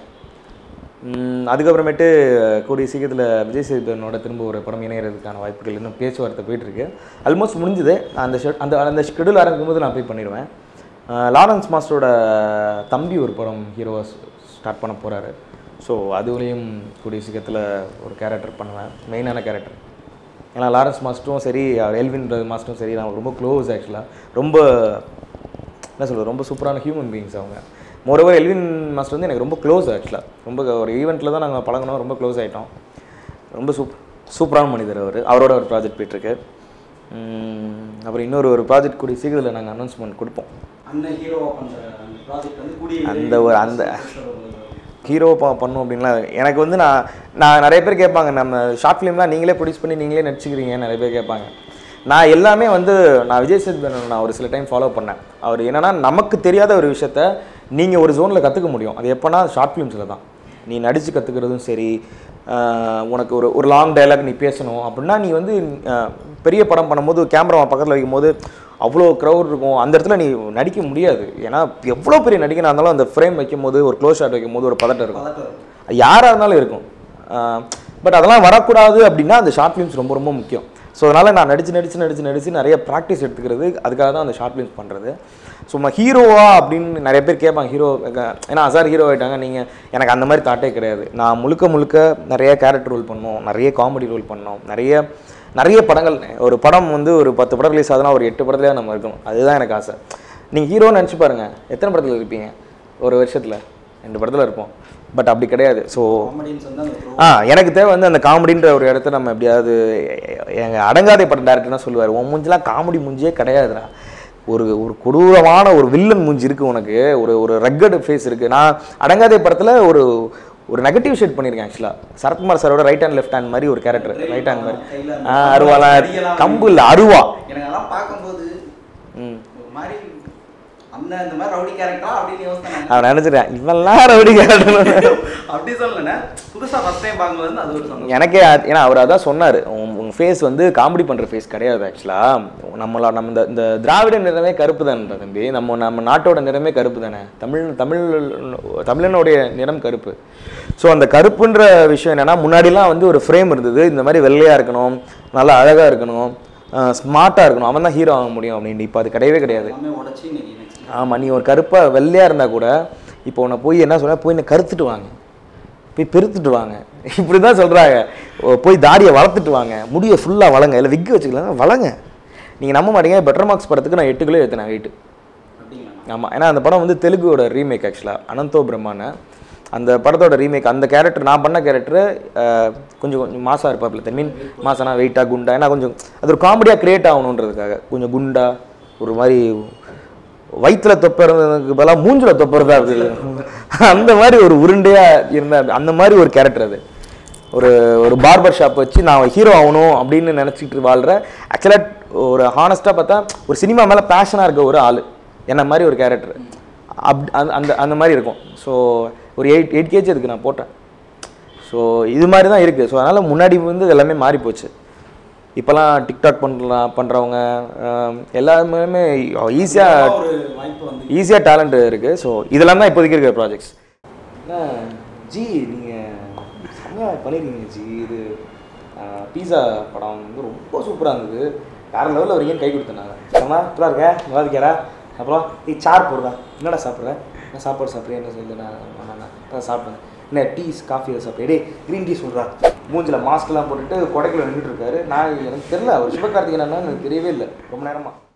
உம், அதுக்கப்புறமேட்டு கூடிய சீக்கிரத்தில் விஜய் சேதுபதியோட திரும்ப ஒரு படம் இணையறதுக்கான வாய்ப்புகள் இன்னும் பேச்சுவார்த்தை போயிட்டுருக்கு ஆல்மோஸ்ட் முடிஞ்சுது அந்த ஷெட் அந்த அந்த ஷெடியூல் ஆரம்பிக்கும் போது நான் போய் பண்ணிடுவேன் அஹ், லாரன்ஸ் மாஸ்டரோட தம்பி ஒரு படம் ஹீரோவாக ஸ்டார்ட் பண்ண போகிறாரு ஸோ அதுலேயும் கூடிய சீக்கிரத்தில் ஒரு கேரக்டர் பண்ணுவேன் மெயினான கேரக்டர் ஏன்னா லாரன்ஸ் மாஸ்டரும் சரி அவர் எல்வின் பிரதர் மாஸ்டரும் சரி நான் ரொம்ப க்ளோஸ் ஆக்சுவலாக ரொம்ப என்ன சொல்கிறது ரொம்ப சூப்பரான ஹியூமன் பீயிங்ஸ் அவங்க மோரோவர் எல்வின் மாஸ்டர் வந்து எனக்கு ரொம்ப க்ளோஸ் ஆக்சுவலாக ரொம்ப ஒரு ஈவெண்ட்டில் தான் நாங்கள் பழகினோம் ரொம்ப க்ளோஸ் ஆகிட்டோம் ரொம்ப சூப் சூப்பரான மனிதர் அவர் அவரோட ஒரு ப்ராஜெக்ட் போயிட்டுருக்கு உம், அப்புறம் இன்னொரு ஒரு ப்ராஜெக்ட் கூடிய சீக்கிரத்தில் நாங்கள் அனௌன்ஸ்மெண்ட் கொடுப்போம் அண்ணன் ஹீரோவா பண்ற அந்த ப்ராஜெக்ட் வந்து கூடிய அந்த ஒரு- அந்த- ஹீரோ ப பண்ணும் அப்படின்லாம் எனக்கு வந்து நான் நான் நிறைய பேர் கேட்பாங்க நம்ம ஷார்ட் ஃபிலிம்லாம் நீங்களே ப்ரொடியூஸ் பண்ணி நீங்களே நடிச்சுக்கிறீங்க நிறைய பேர் கேட்பாங்க நான் எல்லாமே வந்து நான் விஜய் சேதுபதி நான் ஒரு சில டைம் ஃபாலோ பண்ணேன் அவர் என்னன்னா நமக்கு தெரியாத ஒரு விஷயத்த நீங்கள் ஒரு ஜோனில் கற்றுக்க முடியும் அது எப்போனா ஷார்ட் ஃபிலிம்ஸில் தான் நீ நடித்து கற்றுக்கிறதும் சரி ஆஹ் உனக்கு ஒரு ஒரு லாங் டயலாக் நீ பேசணும் அப்படின்னா நீ வந்து ஆஹ் பெரிய படம் பண்ணும்போது கேமரா பக்கத்தில் வைக்கும்போது அவ்வளோ க்ரௌட் இருக்கும் அந்த இடத்துல நீ நடிக்க முடியாது ஏன்னா எவ்வளோ பெரிய நடிகனாக இருந்தாலும் அந்த ஃப்ரேம் வைக்கும் போது ஒரு க்ளோஸ் ஷாட் வைக்கும் போது ஒரு பதட்டம் இருக்கும் பதட்டம் இருக்கும். அது யாராக இருந்தாலும் இருக்கும் பட் அதெல்லாம் வரக்கூடாது அப்படின்னா அந்த ஷார்ட் ஃபிலிம்ஸ் ரொம்ப ரொம்ப முக்கியம் ஸோ அதனால் நான் நடிச்சு நடிச்சு நடிச்சு நடிச்சு நிறைய ப்ராக்டிஸ் எடுத்துக்கிறது அதுக்காக தான் அந்த ஷார்ட் ஃபிலிம்ஸ் பண்ணுறது சும்மா ஹீரோவா அப்படின்னு நிறைய பேர் கேட்பாங்க ஹீரோ ஏன்னா அசார் ஹீரோ ஆகிட்டாங்க நீங்கள் எனக்கு அந்த மாதிரி தாட்டே கிடையாது நான் முழுக்க முழுக்க நிறைய கேரக்டர் ரோல் பண்ணோம் நிறைய காமெடி ரோல் பண்ணோம் நிறைய நிறைய படங்கள் ஒரு படம் வந்து ஒரு பத்து படம் ரிலீஸ் ஆகுதுன்னா ஒரு எட்டு படத்துலேயே நம்ம இருக்கணும் அதுதான் எனக்கு ஆசை நீங்கள் ஹீரோன்னு நினச்சி பாருங்கள் எத்தனை படத்தில் இருப்பீங்க ஒரு வருஷத்தில் ரெண்டு படத்தில் இருப்போம் பட் அப்படி கிடையாது ஸோ காமெடியன்ஸ் வந்து அந்த pro- ஆ எனக்கு தேவை வந்து அந்த காமெடின்ற ஒரு இடத்த நம்ம எப்படியாவது எங்கள் அடங்காதை படம் டேரக்டர்னா சொல்லுவார் உன் மூஞ்சிலாம் காமெடி மூஞ்சியே கிடையாதுடா ஒரு ஒரு கொடூரமான ஒரு வில்லன் மூஞ்சி இருக்குது உனக்கு ஒரு ஒரு ரக்கட் ஃபேஸ் இருக்குது நான் அடங்காதை படத்தில் ஒரு ஒரு நெகட்டிவ் ஷேட் பண்ணியிருக்கேன் ஆக்சுவலாக சரத்குமார் சாரோட ரைட் ஹேண்ட் லெஃப்ட் ஹேண்ட் மாதிரி ஒரு கேரக்டர் ரைட் ஹேண்ட் மாதிரி கையில அந்த ஆ அருவாலாம் அடிக்கலாம் கம்பு இல்லை அருவா எனக்கு அதெல்லாம் பார்க்கும்போது ம் ஒரு மாதிரி அண்ணன் இந்த மாதிரி ரவுடி கேரக்டரா அப்படின்னு யோசனை அவன் நினச்சிட்டேன் இவெல்லாம் ரவுடி கேரக்டர் அப்படி சொல்லலண்ணே புதுசா ஃபர்ஸ்ட் டைம் பார்க்கும்போது வந்து அது ஒரு சந்தோஷம் எனக்கே அது- ஏன்னா அவர் அதான் சொன்னார் உங்கள் ஃபேஸ் வந்து காமெடி பண்ணுற ஃபேஸ் கிடையாது ஆக்சுவலாக நம்மள நம்ம இந்த இந்த திராவிட நிறமே கருப்பு தானே தம்பி நம்ம நம்ம நாட்டோட நிறமே கருப்பு தானே தமிழ் தமிழ் தமிழனுடைய நிறம் கருப்பு ஸோ அந்த கருப்புன்ற விஷயம் என்னென்னா முன்னாடிலாம் வந்து ஒரு ஃப்ரேம் இருந்தது இந்த மாதிரி வெள்ளையாக இருக்கணும் நல்லா அழகாக இருக்கணும் ஸ்மார்ட்டாக இருக்கணும் அவன் தான் ஹீரோ ஆக முடியும் அப்படின்னு இப்போ அது கிடையவே கிடையாது எல்லாமே உடச்சி இன்னைக்கு நெக்ஸ்ட் ஆமாம் நீ ஒரு கருப்பாக வெள்ளையாக இருந்தால் கூட இப்போ உன்னை போய் என்ன சொல்ற போய் என்னை கருத்துட்டு வாங்க போய் பெருத்துட்டு வாங்க இப்படி தான் சொல்கிறாங்க போய் தாடியை வளர்த்துட்டு வாங்க முடியை ஃபுல்லாக வளங்க இல்லை விக்கு வச்சுக்கலாம் வளங்க நீங்கள் நம்ப மாட்டீங்க பெட்டர் மார்க்ஸ் படத்துக்கு நான் எட்டு கிலோ ஏற்றினேன் வெயிட்டு அப்படிங்களா ஆமாம் ஏன்னா அந்த படம் வந்து தெலுங்கோட ரீமேக் ஆக்சுவலாக அனந்தோ பிரம்மான அந்த படத்தோட ரீமேக் அந்த கேரக்டர் நான் பண்ண கேரக்டர் கொஞ்சம் கொஞ்சம் மாசாக இருப்பாப்புல ஐ மீன் மாசானா வெயிட்டாக குண்டா ஏன்னா கொஞ்சம் அது ஒரு காமெடியாக க்ரியேட் ஆகணுன்றதுக்காக கொஞ்சம் குண்டா ஒரு மாதிரி வயிற்றுல தொப்புறதுக்கு பதிலாக மூஞ்சில தொப்புறதா இருக்குது அந்த மாதிரி ஒரு உருண்டையாக இருந்த அந்த மாதிரி ஒரு கேரக்டர் அது ஒரு ஒரு பார்பர் ஷாப் வச்சு நான் ஹீரோ ஆகணும் அப்படின்னு நினச்சிட்டு வாழ்கிற ஆக்சுவலாக ஒரு ஹானஸ்ட்டாக பார்த்தா ஒரு சினிமா மேலே பேஷனாக இருக்க ஒரு ஆள் என்ன மாதிரி ஒரு கேரக்டர் அப் அந்த அந்த அந்த மாதிரி இருக்கும் ஸோ ஒரு எயிட் எயிட் கேஜி அதுக்கு நான் போட்டேன் ஸோ இது மாதிரி தான் இருக்குது ஸோ அதனால் முன்னாடி வந்து எல்லாமே மாறி போச்சு இப்போலாம் டிக்டாக் பண்ணலாம் பண்ணுறவங்க எல்லாருமே ஈஸியாக ஒரு வாய்ப்பு வந்து ஈஸியாக டேலண்ட் இருக்குது ஸோ இதெல்லாம் தான் இப்போதைக்கு இருக்கிற ப்ராஜெக்ட்ஸ் ஜி நீங்கள் செம்மையாக பண்ணியிருக்கீங்க ஜி இது பீஸா படம் வந்து ரொம்ப சூப்பராக இருந்தது வேறு லெவலில் வரீங்கன்னு கை கொடுத்தனாங்க அம்மா இப்படா இருக்க நல்லா இருக்கியாரா அப்புறம் நீ சார் போடுறா என்னடா சாப்பிட்ற நான் சாப்பாடு சாப்பிட்றேன் என்ன சொல்லி நான் நான் நான் சாப்பிட்டேன் என்ன டீஸ் காஃபி எதாவது சாப்பிட்றேன் டேய் க்ரீன் டீ சொல்கிறா மூஞ்சில் மாஸ்க்லாம் போட்டுட்டு கொடைக்குள்ள நின்றுட்டு இருக்காரு நான் எனக்கு தெரியல அவர் சிவகார்த்திகேயன் எனக்கு தெரியவே இல்லை ரொம்ப நேரமாக